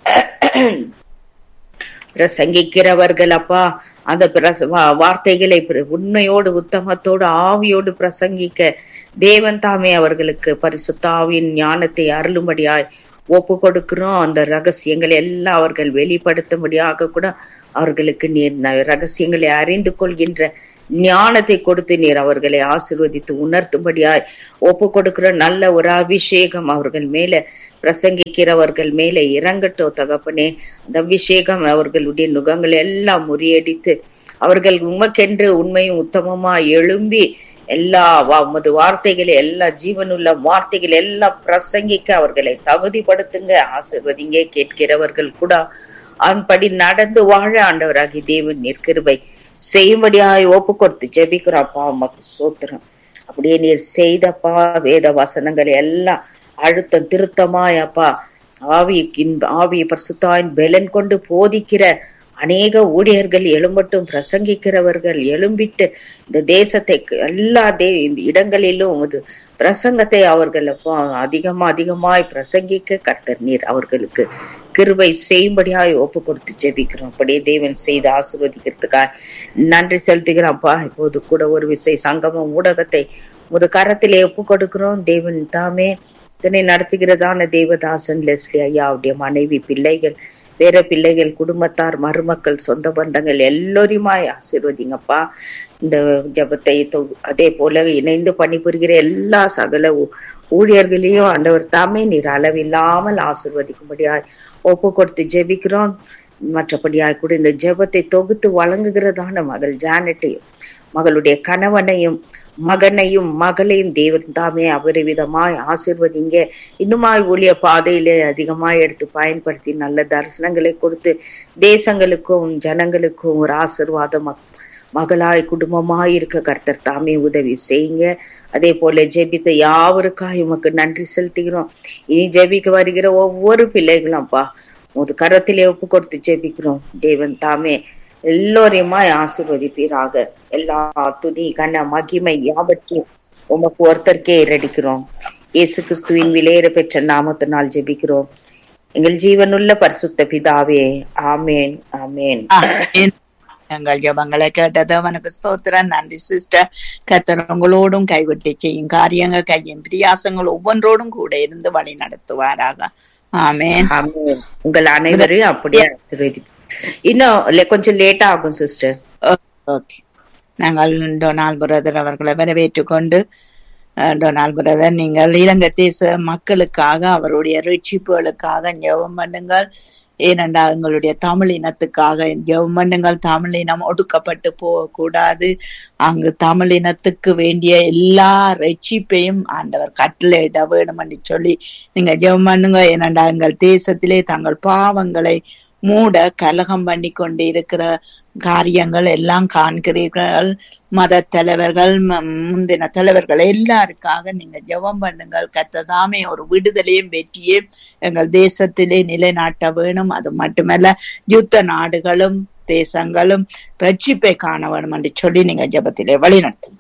பிரசங்கிக்கிறவர்கள் அப்பா அந்த பிரச வா- வார்த்தைகளை பிர- உண்மையோடு உத்தமத்தோடு ஆவியோடு பிரசங்கிக்க தேவன் தாமே அவர்களுக்கு பரிசுத்த ஆவியின் ஞானத்தை அருளும்படியாய் ஒப்பு கொடுக்கிறோம் அந்த ரகசியங்களை எல்லாம் அவர்கள் வெளிப்படுத்தும்படியாக கூட அவர்களுக்கு நீர் ந- ரகசியங்களை அறிந்து கொள்கின்ற ஞானத்தை கொடுத்து நீர் அவர்களை ஆசிர்வதித்து உணர்த்தும்படியாய் ஒப்பு கொடுக்கிற நல்ல ஒரு அபிஷேகம் அவர்கள் மேல பிரசங்கிக்கிறவர்கள் மேலே இறங்கட்டும் தகப்பனே அந்த அபிஷேகம் அவர்களுடைய நுகங்களை எல்லாம் முறியடித்து அவர்கள் உமக்கென்று உண்மையும் உத்தமமா எழும்பி எல்லா வா- உமது வார்த்தைகளை எல்லா ஜீவனுள்ள வார்த்தைகள் எல்லாம் பிரசங்கிக்க அவர்களை தகுதிப்படுத்துங்க ஆசிர்வதிங்க கேட்கிறவர்கள் கூட அதன்படி நடந்து வாழ ஆண்டவராகி தேவன் நிற்கிருபை செய்யும்படியாய் ஒப்பு கொடுத்து ஜெபிக்கிறோம்ப்பா உமக்கு சோத்திரம் அப்படியே நீர் செய்தப்பா வேத வசனங்களை எல்லாம் அழுத்தம் திருத்தமாய் அப்பா ஆவி ஆவி பரிசுத்தாயின் பெலன் கொண்டு போதிக்கிற அநேக ஊழியர்கள் எழும்பட்டும் பிரசங்கிக்கிறவர்கள் எழும்பிட்டு இந்த தேசத்தை எல்லா தே இந்த இடங்களிலும் உமது பிரசங்கத்தை அவர்கள் அப்போ அதிகமா அதிகமாய் பிரசங்கிக்க கர்த்தர் நீர் அவர்களுக்கு கிருபை செய்யும்படியாய் ஒப்பு கொடுத்து ஜெபிக்கிறோம் அப்படியே தேவன் செய்து ஆசீர்வதிக்கிறதுக்காக நன்றி செலுத்துகிறோம்ப்பா இப்போது கூட ஒரு விசை சங்கமம் ஊடகத்தை முது கரத்திலே ஒப்பு கொடுக்கிறோம் தேவன் தாமே இதனை நடத்துகிறதான தேவதாசன் லெஸ்லி ஐயா அவருடைய மனைவி பிள்ளைகள் வேற பிள்ளைகள் குடும்பத்தார் மருமக்கள் சொந்த பந்தங்கள் எல்லோரையுமாய் ஆசீர்வதிங்கப்பா இந்த ஜபத்தை தொ- அதே போல இணைந்து பணிபுரிகிற எல்லா சகல ஊ- ஊழியர்களையும் ஆண்டவர் தாமே நீர் அளவில்லாமல் ஆசீர்வதிக்கும்படியாய் ஒப்பு கொடுத்து ஜெபிக்கிறோம் மற்றபடியாய் கூட இந்த ஜெபத்தை தொகுத்து வழங்குகிறதான மகள் ஜானட்டையும் மகளுடைய கணவனையும் மகனையும் மகளையும் தேவன் தாமே அபரிவிதமாய் ஆசிர்வதிங்க இன்னுமாய் ஊழிய பாதையிலே அதிகமாய் எடுத்து பயன்படுத்தி நல்ல தரிசனங்களை கொடுத்து தேசங்களுக்கும் ஜனங்களுக்கும் ஒரு ஆசிர்வாதம் மகளாய் குடும்பமாய் இருக்க கர்த்தர் தாமே உதவி செய்யுங்க அதே போல ஜெபித்த யாவருக்காய் உமக்கு நன்றி செலுத்துகிறோம் இனி ஜெபிக்க வருகிற ஒவ்வொரு பிள்ளைகளும் அப்பா உமது கரத்திலே ஒப்பு கொடுத்து ஜெபிக்கிறோம் தேவன் தாமே எல்லோரையுமாய் ஆசீர்வதிப்பீராக எல்லா துதி கன மகிமை யாவற்றையும் உமக்கு ஒருத்தருக்கே இரடிக்கிறோம் இயேசு கிறிஸ்துவின் விலையேற பெற்ற நாமத்தினால் ஜெபிக்கிறோம் எங்கள் ஜீவனுள்ள பரிசுத்த பிதாவே ஆமேன் ஆமேன் ஆமென். எங்கள் ஜெபங்களை கேட்டது அவனுக்கு ஸ்தோத்திரம் நன்றி சிஸ்டர் கத்தர் உங்களோடும் கைவிட்டு செய்யும் காரியங்கள் கையும் பிரியாசங்கள் ஒவ்வொன்றோடும் கூட இருந்து வழி நடத்துவாராக ஆமென் ஆமென் உங்கள் அனைவரையும் அப்படியே ஆசீர்வதி இன்னும் le- கொஞ்சம் லேட்டா ஆகும் சிஸ்டர் ஓகே நாங்கள் டொனால்ட் பிரதர் அவர்களை வரவேற்றுக் கொண்டு அஹ், டொனால்ட் பிரதர் நீங்கள் இலங்கை தேச மக்களுக்காக அவருடைய ரட்சிப்புகளுக்காக ஜெபம் பண்ணுங்கள் ஏனென்றால் எங்களுடைய தமிழ் இனத்துக்காக ஜெபம் பண்ணுங்கள் தமிழ் இனம் ஒடுக்கப்பட்டு போகக்கூடாது அங்கு தமிழ் இனத்துக்கு வேண்டிய எல்லா ரட்சிப்பையும் ஆண்டவர் கட்டளையிட வேண்டும் என்று சொல்லி நீங்க ஜெபம் பண்ணுங்க ஏனென்றால் எங்கள் தேசத்திலே தங்கள் பாவங்களை மூட கலகம் பண்ணி கொண்டு இருக்கிற காரியங்கள் எல்லாம் காண்கிறீர்கள் மத தலைவர்கள் ம- முந்தின தலைவர்கள் எல்லாருக்காக நீங்க ஜெபம் பண்ணுங்கள் கத்ததாமே ஒரு விடுதலையும் வெற்றியும் எங்கள் தேசத்திலே நிலைநாட்ட வேணும் அது மட்டுமல்ல யுத்த நாடுகளும் தேசங்களும் ரட்சிப்பை காண வேணும் என்று சொல்லி நீங்க ஜெபத்திலே வழிநடத்தும்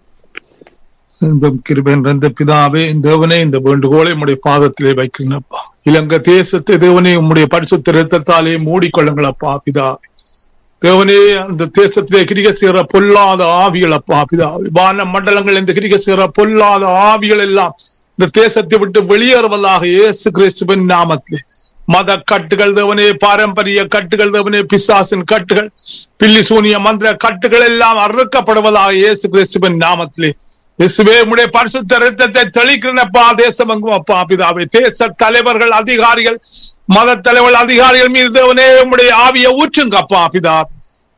அன்பும் கிருபை நிறைந்த பிதாவே தேவனே இந்த வேண்டுகோளை உம்முடைய பாதத்திலே வைக்கிறேனப்பா இலங்கை தேசத்தை தேவனே உம்முடைய பரிசுத்த இரத்தத்தாலே மூடிக்கொள்ளுங்களப்பா பிதாவே தேவனே அந்த தேசத்திலே கிரிக செய்கிற பொல்லாத ஆவிகள் அப்பா பிதாவே வான மண்டலங்கள் இந்த கிரிக செய்கிற பொல்லாத ஆவிகள் எல்லாம் இந்த தேசத்தை விட்டு வெளியேறுவதாக இயேசு கிறிஸ்துவின் நாமத்திலே மத கட்டுகள் தேவனே பாரம்பரிய கட்டுகள் தேவனே பிசாசின் கட்டுகள் பில்லி சூனிய மந்திர கட்டுகள் எல்லாம் அறுக்கப்படுவதாக இயேசு கிறிஸ்துவின் நாமத்திலே இயேசுவே உம்முடைய பரிசுத்த ரத்தத்தை தெளிக்கிறப்பா தேசம் எங்கும் அப்பா பிதாவே தேச தலைவர்கள் அதிகாரிகள் மத தலைவர்கள் அதிகாரிகள் மீது தேவனே உம்முடைய ஆவியை ஊற்றுங்க அப்பா பிதாவே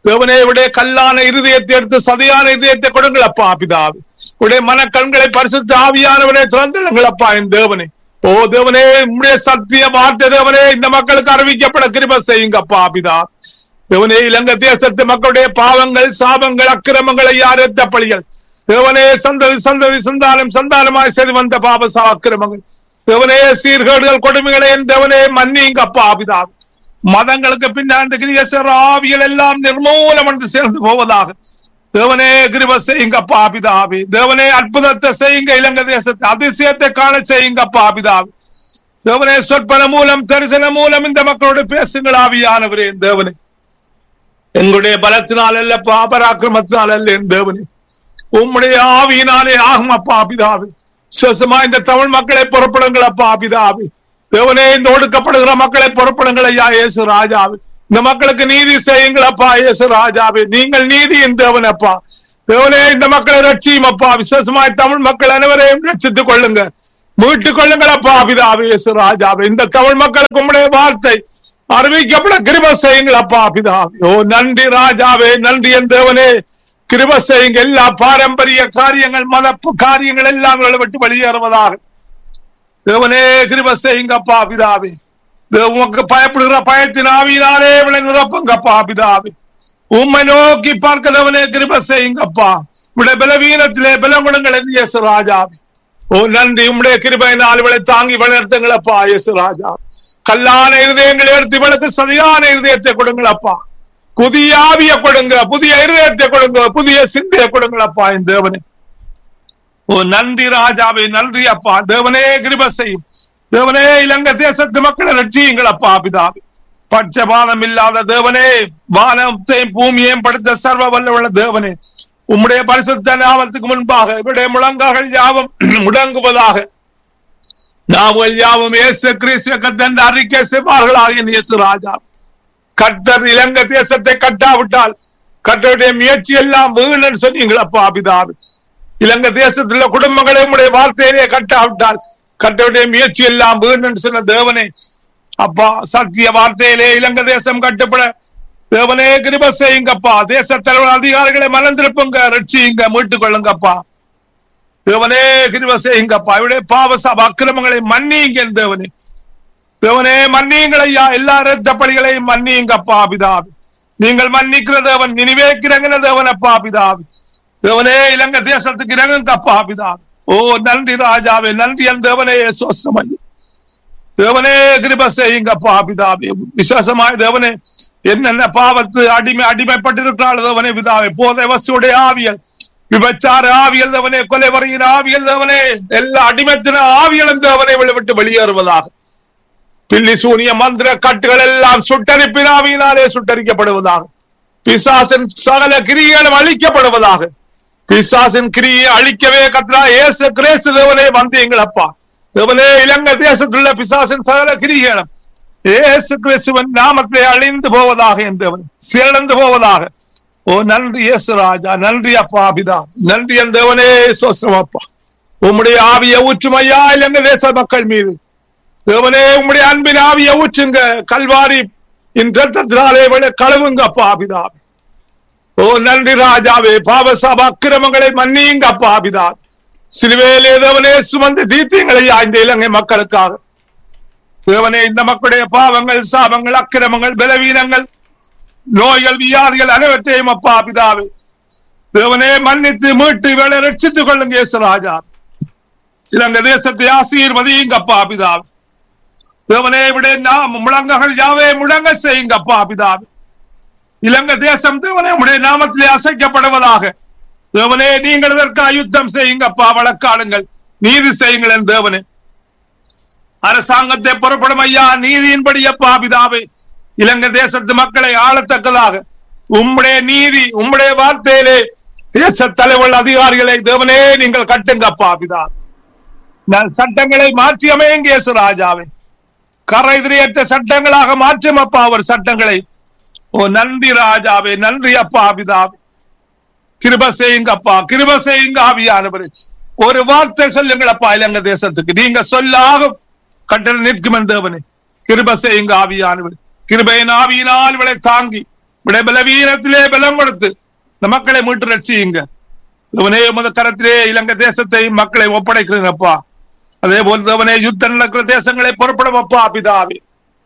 தேவனே விட கல்லான இருதயத்தை எடுத்து சதையான இருதயத்தை கொடுங்களப்பா பிதாவே உடைய மனக்கண்களை பரிசுத்த ஆவியானவரை திறந்துங்களப்பா என் தேவனே ஓ தேவனே உம்முடைய சத்திய வார்த்தை தேவனே இந்த மக்களுக்கு அறிவிக்கப்பட கிருப செய்யுங்கப்பா பிதா தேவனே இலங்கை தேசத்து மக்களுடைய பாவங்கள் சாபங்கள் அக்கிரமங்களை யாரெத்த பழிகள் தேவனே சந்ததி சந்ததி சந்தானம் சந்தானமாய் செய்து வந்த பாப சா அக்கிரமங்கள் தேவனே சீர்கேடுகள் கொடுமைகளை என் தேவனே மன்னிங்கப்பா பிதா மதங்களுக்கு பின்னாண்டு கிரியசர் ஆவிகள் எல்லாம் நிர்மூலம் என்று சேர்ந்து போவதாக தேவனே கிருப செய்யுங்கப்பா பிதாவி தேவனே அற்புதத்தை செய்யுங்க இலங்கை தேசத்தை அதிசயத்தை காண செய்யுங்கப்பா பிதாவி தேவனே சொற்பன மூலம் தரிசன மூலம் இந்த மக்களோடு பேசுங்கள் ஆவியானவரே தேவனே எங்களுடைய பலத்தினால் அல்ல பாபராக்கிரமத்தினால் அல்ல என் தேவனே உம்முடைய ஆவியினாலே ஆகும் அப்பா பிதாவி சுவசமா இந்த தமிழ் மக்களை புறப்படுங்கள் அப்பா பிதாவி தேவனே இந்த ஒடுக்கப்படுகிற மக்களை புறப்படுங்கள் ஐயா இயேசு ராஜாவே இந்த மக்களுக்கு நீதி செய்யுங்கள் அப்பா இயேசு ராஜாவே நீங்கள் நீதியின் தேவன் அப்பா தேவனே இந்த மக்களை ரட்சியும் அப்பா விசேஷமாய் தமிழ் மக்கள் அனைவரையும் ரட்சித்துக் கொள்ளுங்க மீட்டுக் கொள்ளுங்கள் அப்பா பிதாவே இயேசு ராஜாவே இந்த தமிழ் மக்களுக்கு உம்முடைய வார்த்தை அறிவிக்கப்பட கிருப செய்யுங்கள் அப்பா பிதாவே ஓ நன்றி ராஜாவே நன்றி என் தேவனே கிருப செய்யுங்க எல்லா பாரம்பரிய காரியங்கள் மத காரியங்கள் எல்லாம் எங்களை விட்டு வெளியேறுவதாக தேவனே கிருப செய்யுங்கப்பா பிதாவே உமக்கு பயப்படுகிற பயத்தின் ஆவியினாலே இவளை நிரப்புங்கப்பா பிதாவே உம்மை நோக்கி பார்க்கிறவனே கிருப செய்யுங்கப்பா உடைய பலவீனத்திலே பலங்குணங்கள் என்று இயேசு ராஜாவே ஓ நன்றி உம்முடைய கிருபையினால் இவளை தாங்கி வளர்த்துங்களப்பா இயேசு ராஜா கல்லான இருதயங்களை எடுத்து இவளுக்கு சரியான இருதயத்தை கொடுங்களப்பா புதிய ஆவிய கொடுங்க புதிய இருதயத்தை கொடுங்க புதிய சிந்தையை கொடுங்களப்பா என் தேவனே ஓ நன்றி ராஜாவே நன்றி அப்பா தேவனே கிருப செய்யும் தேவனே இலங்கை தேசத்து மக்களை ரட்சியுங்கள் அப்பா பிதாவே பட்சபாதம் இல்லாத தேவனே வானத்தையும் பூமியையும் படுத்த சர்வ வல்லவுள்ள தேவனே உம்முடைய பரிசுத்த நாமத்துக்கு முன்பாக இவருடைய முழங்காகள் யாவும் முடங்குவதாக நாவல் யாவும் இயேசு கிறிஸ்துவ கத்தன் அறிக்கை செய்வார்களாக இயேசு ராஜா கர்த்தர் இலங்கை தேசத்தை கட்டாவிட்டால் கர்த்தருடைய முயற்சி எல்லாம் வீணன் சொன்னீங்களப்பா பிதாவே இலங்கை தேசத்துல குடும்பங்களை உடைய வார்த்தையிலே கட்டாவிட்டால் கர்த்தருடைய முயற்சி எல்லாம் வீணன் சொன்ன தேவனே அப்பா சத்திய வார்த்தையிலே இலங்கை தேசம் கட்டுப்பட தேவனே கிருப செய்யுங்கப்பா தேச தலைவர் அதிகாரிகளை மனந்திருப்புங்க ரட்சியுங்க மீட்டுக் கொள்ளுங்கப்பா தேவனே கிருப செய்யுங்கப்பா இவருடைய பாவ சப அக்கிரமங்களை மன்னியுங்க தேவனே தேவனே மன்னியுங்கள் ஐயா எல்லா இரத்த பலிகளையும் மன்னியுங்கப்பா பிதாவி நீங்கள் மன்னிக்கிற தேவன் நினைவேக்கிறங்கிற தேவன் அப்பா பிதாவி தேவனே இலங்கை தேசத்துக்கு இறங்குங்கப்பா பிதாவி ஓ நன்றி ராஜாவே நன்றி என் தேவனே சோசனம் ஐயா தேவனே கிருப செய்யுங்கப்பா பிதாவே விசேஷமாய் தேவனே என்னென்ன பாவத்து அடிமை அடிமைப்பட்டிருக்கிறாள் தேவனே பிதாவே போதை வசுடைய ஆவியல் விபச்சார ஆவியல் தேவனே கொலை வருகிற ஆவியல் தேவனே எல்லா அடிமைத்தின ஆவியலும் தேவனை விட்டு வெளியேறுவதாக பில்லி சூனிய மந்திர கட்டுகள் எல்லாம் சுட்டரிப்பின் ஆவியினாலே சுட்டரிக்கப்படுவதாக பிசாசின் சகல கிரியைகளும் அழிக்கப்படுவதாக பிசாசின் கிரியை அழிக்கவே கத்ரா ஏசு கிரேசு தேவனே வந்தீங்களப்பா தேவனே இலங்கை தேசத்துள்ள பிசாசின் சகல கிரிகளும் ஏசு கிறிஸ்துவன் நாமத்தை அழிந்து போவதாக என் தேவன் சிறந்து போவதாக ஓ நன்றி இயேசு ராஜா நன்றி அப்பா அபிதா நன்றி என் தேவனே சோசனம் அப்பா உம்முடைய ஆவிய ஊற்றுமையா இலங்கை தேச மக்கள் மீது தேவனே உம்முடைய அன்பின் ஆவிய ஊற்றுங்க கல்வாரி இன் ரத்தத்தினாலே விட கழுவுங்க அப்பா அபிதா ஓ நன்றி ராஜாவே பாவசாப அக்கிரமங்களை மன்னியுங்க அப்பா அபிதா சிலுவையிலே தேவனே சுமந்து தீர்த்தீங்களையா இந்த இலங்கை மக்களுக்காக தேவனே இந்த மக்களுடைய பாவங்கள் சாபங்கள் அக்கிரமங்கள் பலவீனங்கள் நோய்கள் வியாதிகள் அனைவற்றையும் அப்பா பிதாவே தேவனே மன்னித்து மீட்டு இவளை ரட்சித்துக் கொள்ளுங்க இயேசு ராஜா இலங்கை தேசத்தை ஆசீர்வதியுங்க அப்பா பிதாவே தேவனே விட நாம் முழங்கங்கள் யாவே முழங்க செய்யுங்க அப்பா பிதாவே இலங்கை தேசம் தேவனே உடைய நாமத்திலே அசைக்கப்படுவதாக தேவனே நீங்கள் இதற்காக யுத்தம் செய்யுங்கப்பா வழக்காடுங்கள் நீதி செய்யுங்கள் என் தேவனே அரசாங்கத்தை புறப்படும் ஐயா நீதியின்படி அப்பா பிதாவே இலங்கை தேசத்து மக்களை ஆளத்தக்கதாக உம்முடைய நீதி உம்முடைய வார்த்தையிலே தேச தலைவர் அதிகாரிகளை தேவனே நீங்கள் கட்டுங்கப்பா பிதா சட்டங்களை மாற்றி அமையுங்க இயேசு ராஜாவே கரைதிரையற்ற சட்டங்களாக மாற்றும் அப்பா அவர் சட்டங்களை ஓ நன்றி ராஜாவே நன்றி அப்பா பிதாவே கிருப செய்யுங்கப்பா கிருப செய்யுங்க ஆவியானவர் ஒரு வார்த்தை சொல்லுங்களப்பா இலங்கை தேசத்துக்கு நீங்க சொல்லாக கட்டளை நிற்கும் தேவனே கிருப செய்யுங்க ஆவியானவர் கிருபையின் ஆவியினால் இவளை தாங்கி உடைய பலவீனத்திலே பலம் கொடுத்து இந்த மக்களை மீட்டு ரட்சியுங்க தேவனே உமது கரத்திலே இலங்கை தேசத்தை மக்களை ஒப்படைக்கிறேன் அப்பா அதே போல் தேவனே யுத்தம் நடக்கிற தேசங்களை பொறுப்படும் அப்பா பிதாவே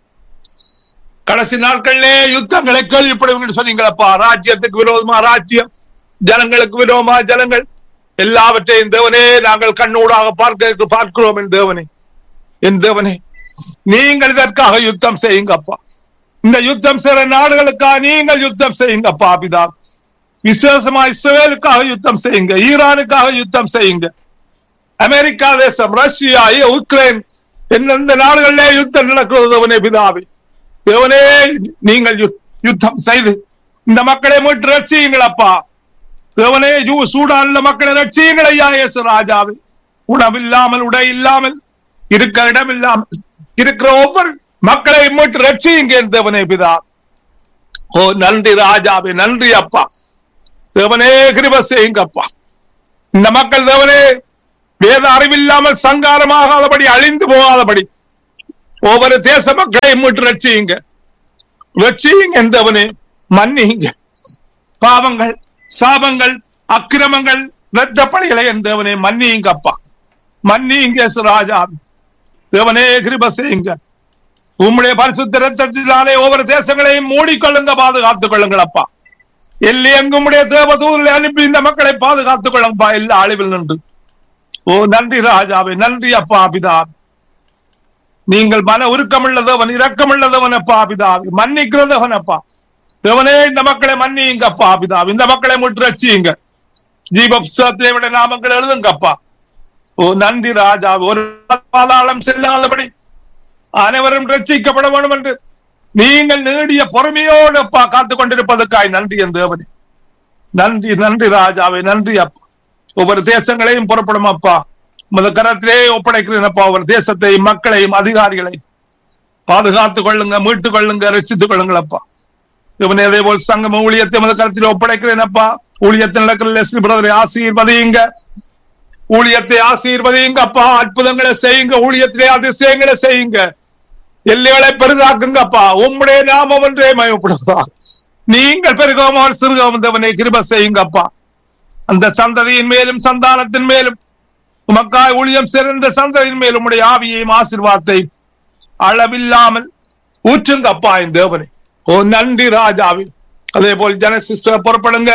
கடைசி நாட்களிலே யுத்தங்களை கேள்விப்படுவீங்கன்னு சொன்னீங்களப்பா ராஜ்யத்துக்கு விரோதமா ராஜ்யம் ஜனங்களுக்கு விரோதமா ஜனங்கள் எல்லாவற்றையும் தேவனே நாங்கள் கண்ணூடாக பார்க்க பார்க்கிறோம் என் தேவனே என் தேவனே நீங்கள் இதற்காக யுத்தம் செய்யுங்கப்பா இந்த யுத்தம் செய்ற நாடுகளுக்காக நீங்கள் யுத்தம் செய்யுங்கப்பா பிதா விசேஷமா இஸ்ரேலுக்காக யுத்தம் செய்யுங்க ஈரானுக்காக யுத்தம் செய்யுங்க அமெரிக்கா தேசம் ரஷ்யா உக்ரைன் எந்தெந்த நாடுகளிலே யுத்தம் நடக்கிறது தேவனே பிதாவே தேவனே நீங்கள் யுத்- யுத்தம் செய்து இந்த மக்களை மீட்டு ரட்சியுங்களப்பா தேவனே யூ சூடான்ல மக்களை ரட்சியுங்கள் ஐயா இயேசு ராஜாவே உணவில்லாமல் உடை இல்லாமல் இருக்க இடம் இல்லாமல் இருக்கிற ஒவ்வொரு மக்களை மீட்டு ரட்சியுங்க என் தேவனே பிதா ஓ நன்றி ராஜாவே நன்றி அப்பா தேவனே கிருப செய்யுங்கப்பா இந்த மக்கள் தேவனே வேத அறிவில்லாமல் சங்காரமாகாதபடி அழிந்து போகாதபடி ஒவ்வொரு தேச மக்களையும் மீட்டு ரட்சியுங்க ரட்சியுங்க எந்தவனே மன்னிங்க பாவங்கள் சாபங்கள் அக்கிரமங்கள் இரத்த பணிகளை எந்தவனே மன்னியுங்க அப்பா மன்னியுங்க ராஜா தேவனே கிருப செய்யுங்க உம்முடைய பரிசுத்த ரத்தத்தினாலே ஒவ்வொரு தேசங்களையும் மூடிக்கொள்ளுங்க பாதுகாத்துக் கொள்ளுங்கள் அப்பா எல்லி எங்குமுடைய தேவதூரில் அனுப்பி இந்த மக்களை பாதுகாத்துக் கொள்ளுங்கப்பா எல்லா அழிவில் நின்று ஓ நன்றி ராஜாவே நன்றி அப்பா பிதா நீங்கள் மன உருக்கமுள்ளதவன் இரக்கமுள்ளதவன் அப்பா பிதாவி மன்னிக்கிறதவன் அப்பா தேவனே இந்த மக்களை மன்னியுங்க அப்பா பிதாவி இந்த மக்களை முற்று ரட்சியுங்க ஜீவ புஸ்தகத்திலே விட நாமங்கள் எழுதுங்கப்பா ஓ நன்றி ராஜா ஒரு பாதாளம் செல்லாதபடி அனைவரும் ரட்சிக்கப்பட வேண்டும் என்று நீங்கள் நீடிய பொறுமையோடு அப்பா காத்துக் கொண்டிருப்பதற்காய் நன்றி என் தேவனே நன்றி நன்றி ராஜாவே நன்றி அப்பா ஒவ்வொரு தேசங்களையும் புறப்படும் அப்பா உமது கரத்திலே ஒப்படைக்கிறேன் அப்பா ஒவ்வொரு தேசத்தையும் மக்களையும் அதிகாரிகளையும் பாதுகாத்துக் கொள்ளுங்க மீட்டுக் கொள்ளுங்க ரட்சித்துக் கொள்ளுங்கள் அப்பா இவனே அதே போல் சங்கம் ஊழியத்தை உமது கரத்தில் ஒப்படைக்கிறேன் அப்பா ஊழியத்தில் நடக்கிற லெஸ்லி பிரதரை ஆசீர்வதியுங்க ஊழியத்தை ஆசீர்வதியுங்க அப்பா அற்புதங்களை செய்யுங்க ஊழியத்திலே அதிசயங்களை செய்யுங்க எல்லைகளை பெரிதாக்குங்க அப்பா உம்முடைய நாமம் ஒன்றே மயப்படுவதா நீங்கள் பெருகாமல் சிறுகாமந்தவனை கிருப செய்யுங்க அப்பா அந்த சந்ததியின் மேலும் சந்தானத்தின் மேலும் உமக்காய் ஊழியம் சிறந்த சந்ததியின் மேலும் உடைய ஆவியையும் ஆசீர்வாதத்தை அளவில்லாமல் ஊற்றுங்க அப்பா என் தேவனை ஓ நன்றி ராஜாவி அதே போல் ஜன சிஸ்டர் புறப்படுங்க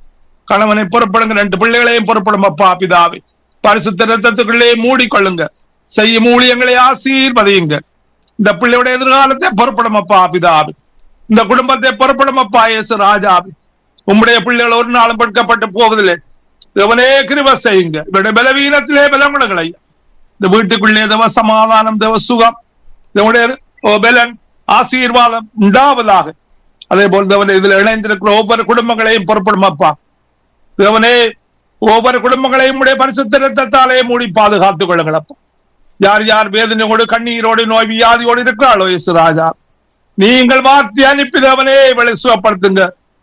கணவனை புறப்படுங்க ரெண்டு பிள்ளைகளையும் புறப்படும் அப்பா பிதாவே பரிசுத்த ரத்தத்துக்குள்ளே மூடிக்கொள்ளுங்க செய்யும் ஊழியங்களை ஆசீர்வதியுங்க இந்த பிள்ளையுடைய எதிர்காலத்தை புறப்படும் அப்பா பிதாவே இந்த குடும்பத்தை புறப்படும் அப்பா இயேசு ராஜாவே உம்முடைய பிள்ளைகள் ஒரு நாளும் படுக்கப்பட்டு போவதில்லை தேவனே கிருப செய்யுங்க இவருடைய பலவீனத்திலே பலங்குணங்கள் ஐயா இந்த வீட்டுக்குள்ளே தேவ சமாதானம் தேவ சுகம் தேவனுடைய ஓ பலன் ஆசீர்வாதம் உண்டாவதாக அதே போல் தேவனே இதுல இணைந்திருக்கிற ஒவ்வொரு குடும்பங்களையும் புறப்படும் அப்பா தேவனே ஒவ்வொரு குடும்பங்களையும் உடைய பரிசுத்த ரத்தத்தாலே மூடி பாதுகாத்துக் கொள்ளுங்கள் அப்பா யார் யார் வேதனையோடு கண்ணீரோடு நோய் வியாதியோடு இருக்கிறாளோ இயேசு ராஜா நீங்கள் வார்த்தை அனுப்பி தேவனே இவளை சுகப்படுத்துங்க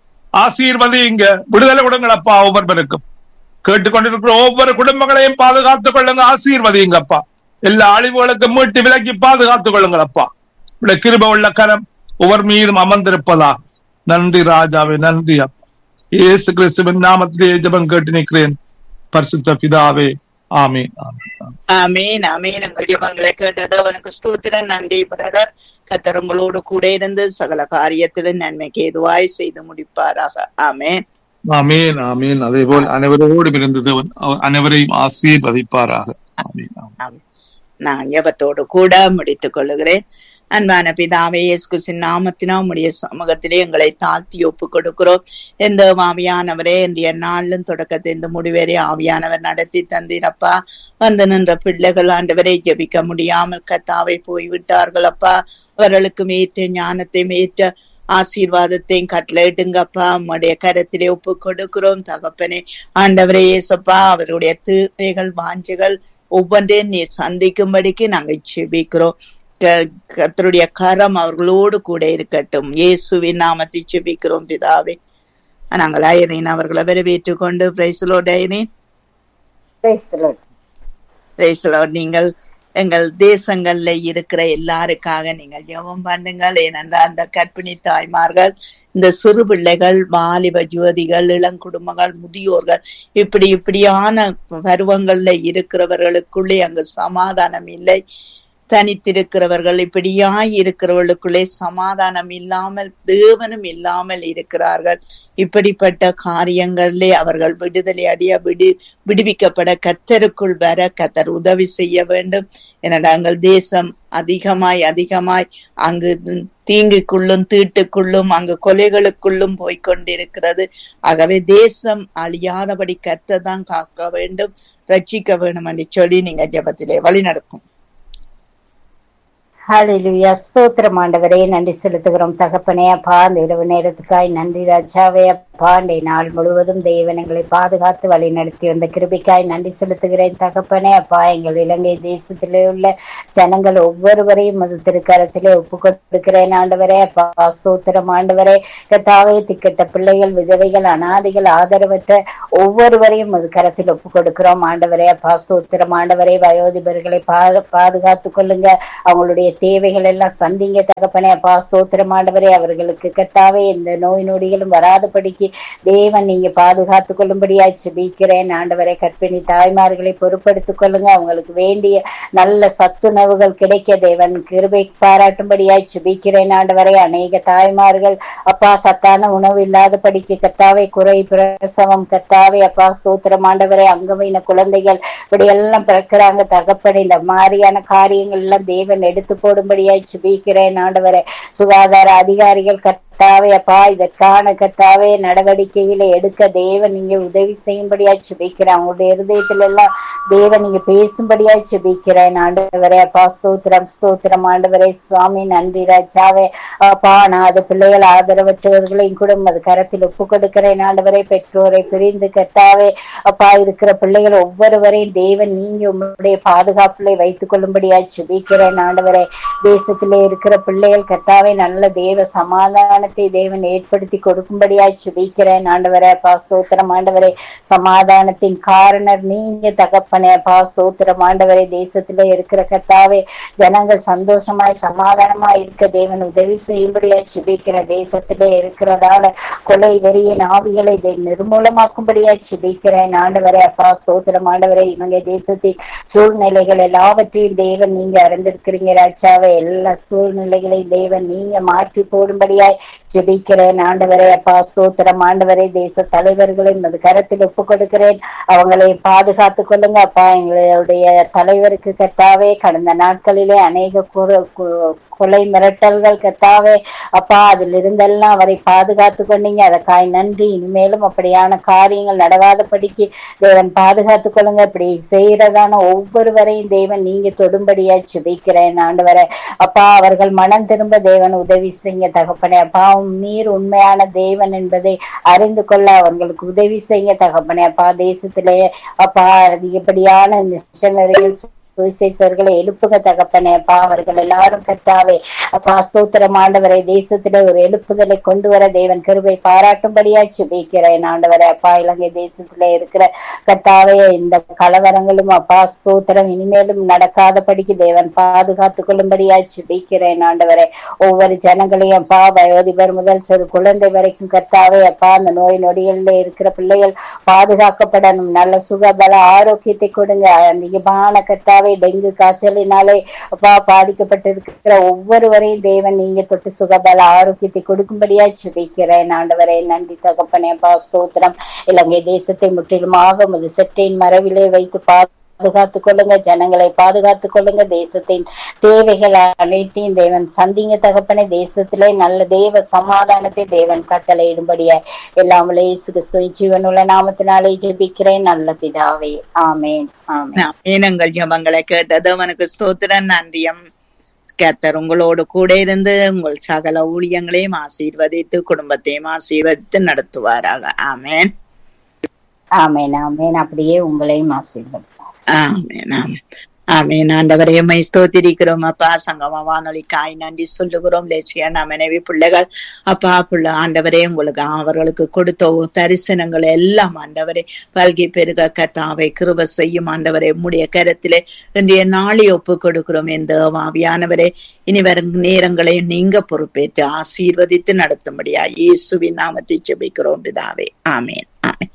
ஆசீர்வதிங்க விடுதலை கொடுங்களப்பா ஒவ்வொருவருக்கும் கேட்டுக்கொண்டிருக்கிற ஒவ்வொரு குடும்பங்களையும் பாதுகாத்துக் கொள்ளுங்க ஆசீர்வதிங்கப்பா எல்லா அழிவுகளுக்கும் மீட்டு விலக்கி பாதுகாத்துக் கொள்ளுங்களப்பா உடைய கிருப உள்ள கரம் ஒவ்வொரு மீதும் அமர்ந்திருப்பதா நன்றி ராஜாவே நன்றி அப்பா இயேசு கிறிஸ்துவின் நாமத்திலே ஜெபம் கேட்டு நிற்கிறேன் பரிசுத்த பிதாவே ஆமீன் ஆமீன் ஆமீன். ஆமீன் ஆமீன் உங்கள் ஜெபங்களை கேட்டது அவனுக்கு ஸ்தோத்திரம் நன்றி பிரதர் கத்தர் உங்களோடு கூட இருந்து சகல காரியத்திலும் நன்மைக்கு எதுவாய் செய்து முடிப்பாராக ஆமேன் ஆமீன் ஆமீன் அதே போல் அனைவரோடும் இருந்தது அனைவரையும் ஆசீர்வதிப்பாராக ஆமீன் ஆமீன். நான் ஜெபத்தோடு கூட முடித்துக் கொள்ளுகிறேன் அன்பான பிதாவே இயேசுகிறிஸ்துவின் நாமத்தினா உம்முடைய சமூகத்திலே எங்களை தாழ்த்தி ஒப்பு கொடுக்கிறோம் எந்த ஆவியானவரே இன்றைய நாளிலும் தொடக்கத்தை இந்த முடிவரை ஆவியானவர் நடத்தி தந்தீரப்பா வந்து நின்ற பிள்ளைகள் ஆண்டவரை ஜெபிக்க முடியாமல் கத்தாவை போய்விட்டார்கள் அப்பா அவர்களுக்கு ஏற்ற ஞானத்தை ஏற்ற ஆசீர்வாதத்தையும் கட்டளையிடுங்கப்பா உம்முடைய கரத்திலே ஒப்பு கொடுக்கிறோம் தகப்பனே ஆண்டவரே இயேசப்பா அவருடைய தீமைகள் வாஞ்சைகள் ஒவ்வொன்றையும் நீர் சந்திக்கும்படிக்கு நாங்கள் செபிக்கிறோம் க- கர்த்தருடைய கரம் அவர்களோடு கூட இருக்கட்டும் இயேசுவின் நாமத்தை செபிக்கிறோம் பிதாவே நாங்கள் ஐரின் அவர்களை வரவேற்றுக் கொண்டு பிரைசலோட ஐரின் பிரைசலோட் நீங்கள் எங்கள் தேசங்கள்ல இருக்கிற எல்லாருக்காக நீங்கள் ஜெபம் பண்ணுங்கள் ஏனென்றால் அந்த கர்ப்பிணி தாய்மார்கள் இந்த சிறு பிள்ளைகள் வாலிப ஜோதிகள் இளங்குடும்பங்கள் முதியோர்கள் இப்படி இப்படியான பருவங்கள்ல இருக்கிறவர்களுக்குள்ளே அங்கு சமாதானம் இல்லை தனித்திருக்கிறவர்கள் இப்படியாய் இருக்கிறவர்களுக்குள்ளே சமாதானம் இல்லாமல் தேவனும் இல்லாமல் இருக்கிறார்கள் இப்படிப்பட்ட காரியங்களிலே அவர்கள் விடுதலை அடைய விடு விடுவிக்கப்பட கத்தருக்குள் வர கத்தர் உதவி செய்ய வேண்டும் என நாங்கள் தேசம் அதிகமாய் அதிகமாய் அங்கு தீங்குக்குள்ளும் தீட்டுக்குள்ளும் அங்கு கொலைகளுக்குள்ளும் போய்கொண்டிருக்கிறது ஆகவே தேசம் அழியாதபடி கத்ததான் காக்க வேண்டும் ரட்சிக்க வேண்டும் என்று சொல்லி நீங்க ஜபத்திலே வழி நடக்கும் ஹalleluya ஸ்தோத்திரம் ஆண்டவரே நன்றி செலுத்துகிறோம் தகப்பனே அப்பா இந்த இரவு நேரத்துக்காய் நன்றி ராஜாவே அப்பா இந்த நாள் முழுவதும் தேவன் எங்களை பாதுகாத்து வழி நடத்தி வந்த கிருபிக்காய் நன்றி செலுத்துகிறேன் தகப்பனே அப்பா எங்கள் இலங்கை தேசத்திலே உள்ள ஜனங்கள் ஒவ்வொருவரையும் அது திருக்கரத்திலே ஒப்பு கொடுக்கிறேன் ஆண்டவரே அப்பா ஸ்தோத்திரம் ஆண்டவரே கத்தாவே திக்கட்ட பிள்ளைகள் விதவைகள் அனாதைகள் ஆதரவற்ற ஒவ்வொருவரையும் அது கரத்தில் ஒப்பு கொடுக்கிறோம் ஆண்டவரே அப்பா ஸ்தோத்திரம் ஆண்டவரே வயோதிபர்களை பா பாதுகாத்துக் கொள்ளுங்க அவங்களுடைய தேவைகள் எல்லாம் சந்திங்க தகப்பனே அப்பா ஸ்தோத்திரம் ஆண்டவரே அவர்களுக்கு கத்தாவே இந்த நோய் நொடிகளும் வராதபடிக்கு தேவன் நீங்க பாதுகாத்து கொள்ளும்படியாய் செபிக்கிறேன் ஆண்டவரே கற்பிணி தாய்மார்களை பொறுப்படுத்திக் கொள்ளுங்க அவங்களுக்கு வேண்டிய நல்ல சத்துணவுகள் கிடைக்க தேவன் கிருபை பாராட்டும்படியாய் செபிக்கிறேன் ஆண்டவரே அநேக தாய்மார்கள் அப்பா சத்தான உணவு இல்லாதபடிக்கு கத்தாவே குறை பிரசவம் கத்தாவே அப்பா ஸ்தோத்திரம் ஆண்டவரே அங்கவீன குழந்தைகள் இப்படி எல்லாம் பிறக்கிறாங்க தகப்பன் இந்த மாதிரியான காரியங்கள் எல்லாம் தேவன் எடுத்து போடும்படியாய் சுபிக்கிறேன் ஆண்டவரே சுகாதார அதிகாரிகள் கத்தாவே அப்பா இதற்கான கத்தாவே நடவடிக்கைகளை எடுக்க தேவன் நீங்க உதவி செய்யும்படியாய் சுபிக்கிறேன் அவங்களுடைய இருதயத்துல எல்லாம் தேவன் நீங்க பேசும்படியாய் சுபிக்கிறேன் ஆண்டவரே அப்பா ஸ்தோத்திரம் ஸ்தோத்திரம் ஆண்டவரே சுவாமி நன்றி ராஜாவே அப்பா நான் அது பிள்ளைகள் ஆதரவற்றவர்களையும் கூட அது கரத்தில் ஒப்பு கொடுக்கிறேன் ஆண்டவரே பெற்றோரை பிரிந்து கத்தாவே அப்பா இருக்கிற பிள்ளைகள் ஒவ்வொருவரையும் தேவன் நீங்க உங்களுடைய பாதுகாப்புல வைத்துக் கொள்ளும்படியாய் சுபிக்கிறேன் ஆண்டவரே தேசத்திலே இருக்கிற பிள்ளைகள் கத்தாவே நல்ல தேவ சமாதானத்தை தேவன் ஏற்படுத்தி கொடுக்கும்படியாய் சுபிக்கிறேன் ஆண்டவரே அப்பா ஸ்தோத்திரம் ஆண்டவரே சமாதானத்தின் காரணர் நீங்க தகப்பனே அப்பா ஸ்தோத்திரம் ஆண்டவரே தேசத்திலே இருக்கிற கத்தாவே ஜனங்கள் சந்தோஷமாய் சமாதானமாய் இருக்க தேவன் உதவி செய்யும்படியாய் சுபிக்கிற தேசத்திலே இருக்கிறதால கொலை வெறியின் ஆவிகளை இதை நிர்மூலமாக்கும்படியாய் சுபிக்கிறேன் ஆண்டவரே அப்பா ஸ்தோத்திரம் ஆண்டவரே இவங்க தேசத்தின் சூழ்நிலைகள் எல்லாவற்றையும் தேவன் நீங்க அறிந்திருக்கிறீங்க ராஜாவே எல்லா சூழ்நிலைகளையும் தேவன் நீங்க மாற்றி போடும்படியாய் ஜெபிக்கிறேன் ஆண்டவரே அப்பா ஸ்தோத்திரம் ஆண்டவரே தேச தலைவர்களை அது கரத்தில் ஒப்பு கொடுக்கிறேன் அவங்களை பாதுகாத்து கொள்ளுங்க அப்பா எங்களுடைய தலைவருக்கு கட்டாவே கடந்த நாட்களிலே அநேக கொலை மிரட்டல்கள் கத்தாவே அப்பா அதில் இருந்தெல்லாம் அவரை பாதுகாத்து கொண்டீங்க அதற்காய் நன்றி இனிமேலும் அப்படியான காரியங்கள் நடவாதபடிக்கு தேவன் பாதுகாத்து கொள்ளுங்க இப்படி செய்யறதான ஒவ்வொருவரையும் தேவன் நீங்க தொடும்படியா சுபிக்கிறேன் ஆண்டவரை அப்பா அவர்கள் மனம் திரும்ப தேவன் உதவி செய்ய தகப்பனே அப்பா நீர் உண்மையான தேவன் என்பதை அறிந்து கொள்ள அவர்களுக்கு உதவி செய்ய தகப்பனே அப்பா தேசத்திலே அப்பா அதிகப்படியான மிஷனரிகள் சுவிசேஷர்களை எழுப்புக தகப்பனே அப்பா அவர்கள் எல்லாரும் கத்தாவே அப்பா ஸ்தோத்திரம் ஆண்டவரை தேசத்துல ஒரு எழுப்புதலை கொண்டு வர தேவன் கிருபை பாராட்டும்படியா சுபிக்கிறேன் ஆண்டவரை அப்பா இலங்கை தேசத்துல இருக்கிற கத்தாவே இந்த கலவரங்களும் அப்பா ஸ்தோத்திரம் இனிமேலும் நடக்காதபடிக்கு தேவன் பாதுகாத்து கொள்ளும்படியா சுபிக்கிறேன் ஆண்டவரை ஒவ்வொரு ஜனங்களையும் அப்பா வயோதிபர் முதல் சிறு குழந்தை வரைக்கும் கத்தாவே அப்பா அந்த நோய் நொடிகள்ல இருக்கிற பிள்ளைகள் பாதுகாக்கப்படணும் நல்ல சுகபல ஆரோக்கியத்தை கொடுங்க அதிகமான கத்தாவே டெங்கு காய்ச்சலினாலே அப்பா பாதிக்கப்பட்டிருக்கிற ஒவ்வொருவரையும் தேவன் நீங்க தொட்டு சுகபல ஆரோக்கியத்தை கொடுக்கும்படியா சுபிக்கிறேன் ஆண்டவரை நன்றி தகப்பனே அப்பா ஸ்தோத்திரம் இலங்கை தேசத்தை முற்றிலுமாக முது செற்றின் மறைவிலே வைத்து பார்த்து பாதுகாத்துக் கொள்ளுங்க ஜனங்களை பாதுகாத்துக் கொள்ளுங்க தேசத்தின் தேவைகள் அனைத்தையும் தேவன் சந்திங்க தகப்பனே தேசத்திலே நல்ல தேவ சமாதானத்தை தேவன் கட்டளையிடும்படியா எல்லாம் கிறிஸ்துவின் ஜீவனுள்ள நாமத்தினாலே ஜெபிக்கிறேன் நல்ல பிதாவே ஆமேன் ஆமேன் மீனங்கள் ஜபங்களை கேட்டது அவனுக்கு ஸ்தோத்திரம் நன்றியம் கத்தர் உங்களோடு கூட இருந்து உங்கள் சகல ஊழியங்களையும் ஆசீர்வதித்து குடும்பத்தையும் ஆசீர்வதித்து நடத்துவாராக ஆமேன் ஆமேன் ஆமேன் அப்படியே உங்களையும் ஆசீர்வதிப்பார் ஆமேன் ஆமேன் ஆமீன் ஆண்டவரே உம்மை ஸ்தோத்திரிக்கிறோம் அப்பா சங்கம வானொலிக்காய் நன்றி சொல்லுகிறோம் லேசியா நான் மனைவி பிள்ளைகள் அப்பா பிள்ளை ஆண்டவரே உங்களுக்கு அவர்களுக்கு கொடுத்த ஒ- தரிசனங்கள் எல்லாம் ஆண்டவரே பல்கி பெருக கத்தாவை கிருப செய்யும் ஆண்டவரே உம்முடைய கரத்திலே இன்றைய நாளை ஒப்பு கொடுக்கிறோம் எந்த ஆவியானவரே இனி வரும் நேரங்களையும் நீங்க பொறுப்பேற்று ஆசீர்வதித்து நடத்தும்படியா இயேசுவின் நாமத்தை ஜெபிக்கிறோம் பிதாவே ஆமீன் ஆமீன்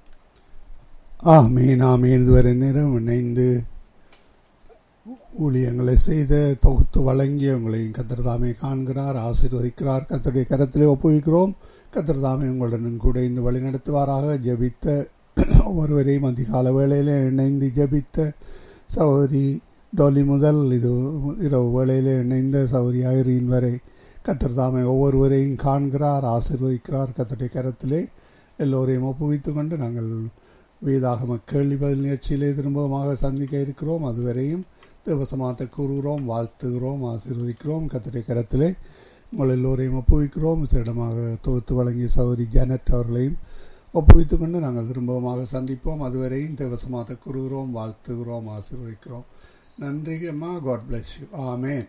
ஆமீன் ஆமீன் இதுவரை நேரம் இணைந்து ஊழியங்களை செய்த தொகுத்து வழங்கி உங்களையும் கத்தர் தாமே காண்கிறார் ஆசீர்வதிக்கிறார் கத்தருடைய கரத்திலே ஒப்புவிக்கிறோம் கத்தர் தாமே உங்களுடன் கூட இந்த வழி நடத்துவாராக ஜெபித்த ஒருவரையும் அதிகால வேளையிலே இணைந்து ஜெபித்த சகோதரி டோலி முதல் இது இரவு வேளையிலே இணைந்த சகோதரி ஐரீன் வரை கத்தர் தாமே ஒவ்வொருவரையும் காண்கிறார் ஆசீர்வதிக்கிறார் கத்தருடைய கரத்திலே எல்லோரையும் ஒப்புவித்து கொண்டு நாங்கள் வேதாகம கேள்வி பதில் நிகழ்ச்சியிலே திரும்பமாக சந்திக்க இருக்கிறோம் அதுவரையும் தேவசமாத்தை கூறுகிறோம் வாழ்த்துகிறோம் ஆசீர்வதிக்கிறோம் கத்திரை கரத்திலே உங்கள் எல்லோரையும் ஒப்புவிக்கிறோம் விசேடமாக தொகுத்து வழங்கிய சௌரி ஜானட் அவர்களையும் ஒப்புவித்துக் கொண்டு நாங்கள் திரும்பமாக சந்திப்போம் அதுவரையும் தேவசமாத்தை கூறுகிறோம் வாழ்த்துகிறோம் ஆசீர்வதிக்கிறோம் நன்றி அம்மா God bless you amen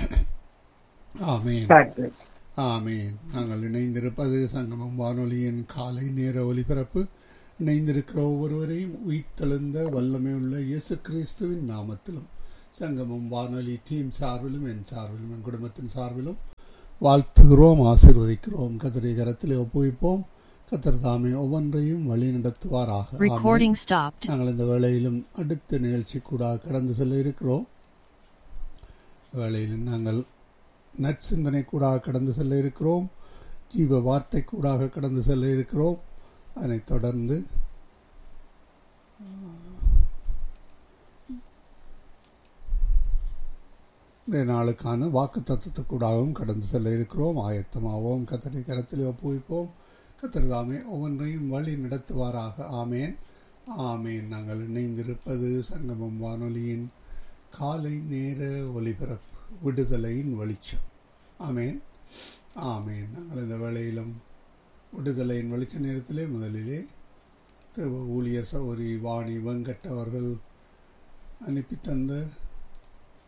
amen ஆமீன் நாங்கள் இணைந்திருப்பது சங்கமம் வானொலியின் காலை நேர ஒலிபரப்பு இணைந்திருக்கிற ஒவ்வொருவரையும் உயிர்த்தெழுந்த வல்லமையுள்ள இயேசு கிறிஸ்துவின் நாமத்திலும் சங்கமம் வானொலி டீம் சார்பிலும் என் சார்பிலும் என் குடும்பத்தின் சார்பிலும் வாழ்த்துகிறோம் ஆசீர்வதிக்கிறோம் கத்திரை கரத்திலே ஒப்புவிப்போம் கத்தர் தாமே ஒவ்வொன்றையும் வழி நடத்துவாராக ஆமென். Recording stopped. நாங்கள் இந்த வேளையிலும் அடுத்த நிகழ்ச்சி கூட கடந்து செல்ல இருக்கிறோம் வேளையில் நாங்கள் நற்சிந்தனை கூட கடந்து செல்ல இருக்கிறோம் ஜீவ வார்த்தை கூடாக கடந்து செல்ல இருக்கிறோம் அதனைத் தொடர்ந்து இன்றைய நாளுக்கான வாக்கு தத்துவத்துக்கூடாகவும் கடந்து செல்ல இருக்கிறோம் ஆயத்தமாவோம் கத்தரை கரத்தில் ஒப்புவிப்போம் கத்தர் தாமே ஒவ்வொன்றையும் வழி நடத்துவாராக ஆமேன் ஆமேன் நாங்கள் இணைந்திருப்பது சங்கமம் வானொலியின் காலை நேர ஒலிபரப்பு விடுதலையின் வெளிச்சம் ஆமேன் ஆமேன் நாங்கள் இந்த வேளையிலும் விடுதலையின் வெளிச்ச நேரத்திலே முதலிலே தேவ ஊழியர் சௌரி வாணி வெங்கட் அவர்கள் அனுப்பி தந்த